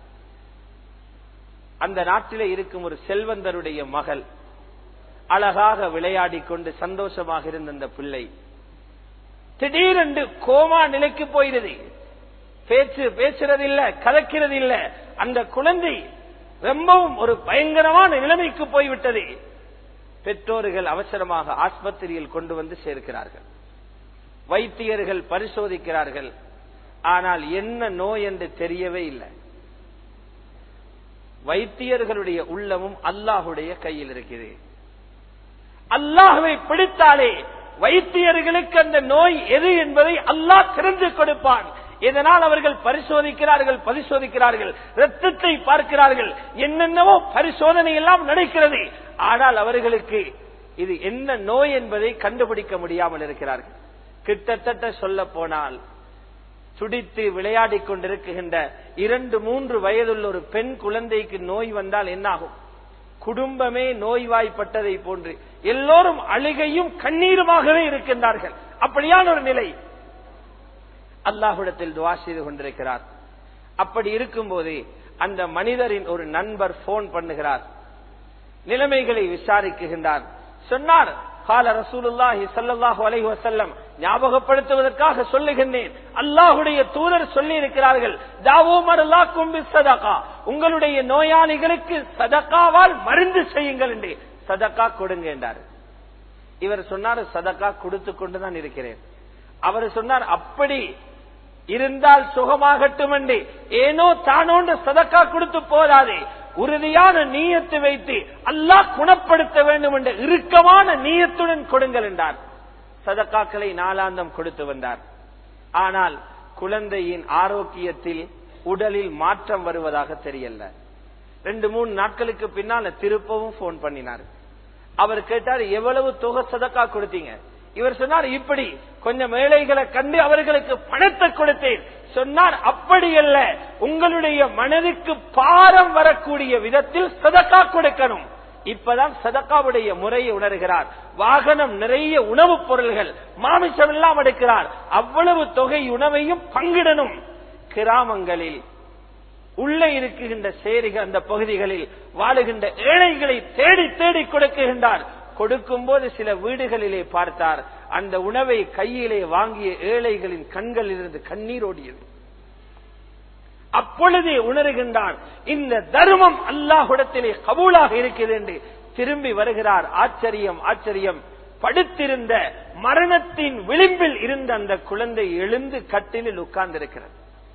அந்த நாட்டிலே இருக்கும் ஒரு செல்வந்தருடைய மகள் அழகாக விளையாடிக் கொண்டு சந்தோஷமாக இருந்த அந்த பிள்ளை திடீரென்று கோமா நிலைக்கு போயிடுது பேச்சு பேசுறது இல்ல கலக்கிறது இல்ல அந்த குழந்தை ரொம்பவும் ஒரு பயங்கரமான நிலைமைக்கு போய்விட்டது பெற்றோர்கள் அவசரமாக ஆஸ்பத்திரியில் கொண்டு வந்து சேர்க்கிறார்கள் வைத்தியர்கள் பரிசோதிக்கிறார்கள் ஆனால் என்ன நோய் என்று தெரியவே இல்லை வைத்தியர்களுடைய உள்ளமும் அல்லாஹுடைய கையில் இருக்குது அல்லாஹுவை பிடித்தாலே வைத்தியர்களுக்கு அந்த நோய் எது என்பதை அல்லாஹ் தெரிந்து கொடுப்பான் இதனால் அவர்கள் பரிசோதிக்கிறார்கள் பரிசோதிக்கிறார்கள் ரத்தத்தை பார்க்கிறார்கள் என்னென்னவோ பரிசோதனை எல்லாம் நடக்கிறது ஆனால் அவர்களுக்கு இது என்ன நோய் என்பதை கண்டுபிடிக்க முடியாமல் இருக்கிறார்கள் கிட்டத்தட்ட சொல்ல போனால் துடித்து விளையாடிக் கொண்டிருக்கின்ற இரண்டு மூன்று வயதுள்ள ஒரு பெண் குழந்தைக்கு நோய் வந்தால் என்னாகும் குடும்பமே நோய்வாய்ப்பட்டதை போன்று எல்லோரும் அழுகையும் கண்ணீருமாகவே இருக்கின்றார்கள் அப்படியான ஒரு நிலை அல்லாஹ்விடத்தில் துவா செய்து கொண்டிருக்கிறார் அப்படி இருக்கும்போது அந்த மனிதரின் ஒரு நண்பர் போன் பண்ணுகிறார் நிலைமைகளை விசாரிக்குகின்றார் சொன்னார் கால ரசூலுல்லாஹி ஸல்லல்லாஹு அலைஹி வஸல்லம் ஞாபகப்படுத்துவதற்காக சொல்லுகின்றேன் அல்லாஹ்வுடைய தூதர் சொல்லி இருக்கிறார்கள் தாவோ மரலாக்கும் சதகா உங்களுடைய நோயாளிகளுக்கு சதகாவால் மருந்து செய்யுங்கள் என்று சதகா கொடுங்க என்றார் இவர் சொன்னார் சதகா கொடுத்து கொண்டுதான் இருக்கிறேன் அவர் சொன்னார் அப்படி இருந்தால் சுகமாகட்டும் என்று ஏனோ தானோண்டு சதக்கா கொடுத்து போதாதே உறுதியான நீயத்து வைத்து அல்லாஹ் குணப்படுத்த வேண்டும் என்ற இறுக்கமான நீயத்துடன் கொடுங்கள் என்றார் சதக்காக்களை நாளாந்தம் கொடுத்து வந்தார் ஆனால் குழந்தையின் ஆரோக்கியத்தில் உடலில் மாற்றம் வருவதாக தெரியல ரெண்டு மூணு நாட்களுக்கு பின்னால திருப்பவும் போன் பண்ணினார் அவர் கேட்டார் எவ்வளவு தொகை சதக்கா கொடுத்தீங்க இவர் சொன்னார் இப்படி கொஞ்சம் ஏழைகளை கண்டு அவர்களுக்கு பணத்தை கொடுத்தேன் சொன்னார் அப்படி அல்ல உங்களுடைய மனதுக்கு பாரம் வரக்கூடிய விதத்தில் சதக்கா கொடுக்கணும் இப்பதான் சதக்காவுடைய முறையை உணர்கிறார் வாகனம் நிறைய உணவுப் பொருள்கள் மாமிசம் எல்லாம் எடுக்கிறார் அவ்வளவு தொகை உணவையும் பங்கிடணும் கிராமங்களில் உள்ளே இருக்குகின்ற சேரிகள் அந்த பகுதிகளில் வாழுகின்ற ஏழைகளை தேடி தேடி கொடுக்குகின்றார் கொடுக்கும் போது சில வீடுகளிலே பார்த்தார் அந்த உணவை கையிலே வாங்கிய ஏழைகளின் கண்களில் இருந்து கண்ணீர் ஓடியது அப்பொழுதே உணர்கின்றான் இந்த தர்மம் அல்லாஹுடத்திலே கபூலாக இருக்கிறது என்று திரும்பி வருகிறார் ஆச்சரியம் ஆச்சரியம் படுத்திருந்த மரணத்தின் விளிம்பில் இருந்த அந்த குழந்தை எழுந்து கட்டிலில் உட்கார்ந்திருக்கிறது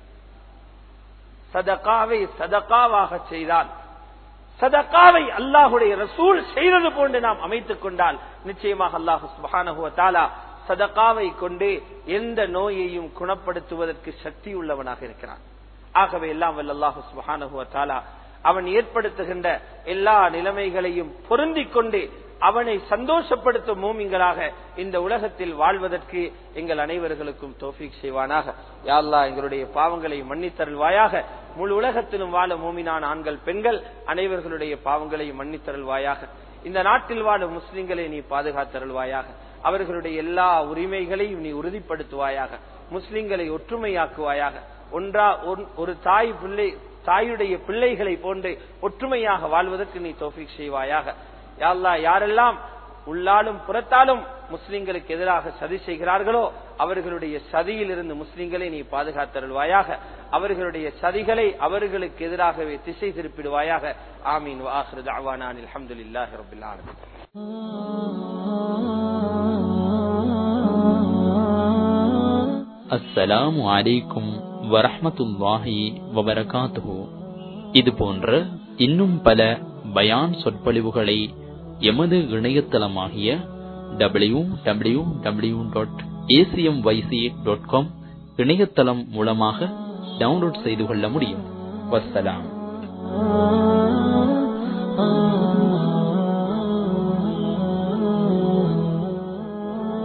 சதகாவை சதகாவாக செய்தால் சதகாவை அல்லாஹுடைய ரசூல் செய்தது போன்று நாம் அமைத்துக் கொண்டால் நிச்சயமாக அல்லாஹு சுபானகுவ தாலா சதகாவை கொண்டு எந்த நோயையும் குணப்படுத்துவதற்கு சக்தி உள்ளவனாக இருக்கிறான் ஆகவே எல்லாம் வல்ல அல்லாஹு சுபானகுவ தாலா அவன் ஏற்படுத்துகின்ற எல்லா நிலைமைகளையும் பொருந்திக் கொண்டு அவனை சந்தோஷப்படுத்தும் மூமிங்களாக இந்த உலகத்தில் வாழ்வதற்கு எங்கள் அனைவர்களுக்கும் தோஃபிக் செய்வானாக யாழ்லா எங்களுடைய பாவங்களை மன்னித்தருள்வாயாக முழு உலகத்திலும் வாழ மூமினான ஆண்கள் பெண்கள் அனைவர்களுடைய பாவங்களை மன்னித்தருள்வாயாக இந்த நாட்டில் வாழும் முஸ்லிம்களை நீ பாதுகாத்தருள்வாயாக அவர்களுடைய எல்லா உரிமைகளையும் நீ உறுதிப்படுத்துவாயாக முஸ்லிம்களை ஒற்றுமையாக்குவாயாக ஒன்றா ஒரு தாய் பிள்ளை தாயுடைய பிள்ளைகளை போன்று ஒற்றுமையாக வாழ்வதற்கு நீ தோஃபிக் செய்வாயாக யாழ்லா யாரெல்லாம் உள்ளாலும் புறத்தாலும் முஸ்லிம்களுக்கு எதிராக சதி செய்கிறார்களோ அவர்களுடைய சதியிலிருந்து முஸ்லிம்களை நீ பாதுகாத்தருள்வாயாக அவர்களுடைய சதிகளை அவர்களுக்கு எதிராகவே திசை திருப்பிடுவாயாக ஆமீன் வாஹிரு தாவானான் அல்ஹம்துலில்லாஹி ரப்பில் ஆலமீன் அஸ்ஸலாமு அலைக்கும் வரஹ்மத்துல்லாஹி வபரகாத்துஹு இது போன்ற இன்னும் பல பயான் சொற்பொழிவுகளை எமது இணையதளமாகிய W W W dot ACM YC dot com இணையதளம் மூலமாக டவுன்லோட் செய்து கொள்ள முடியும் வஸ்ஸலாம்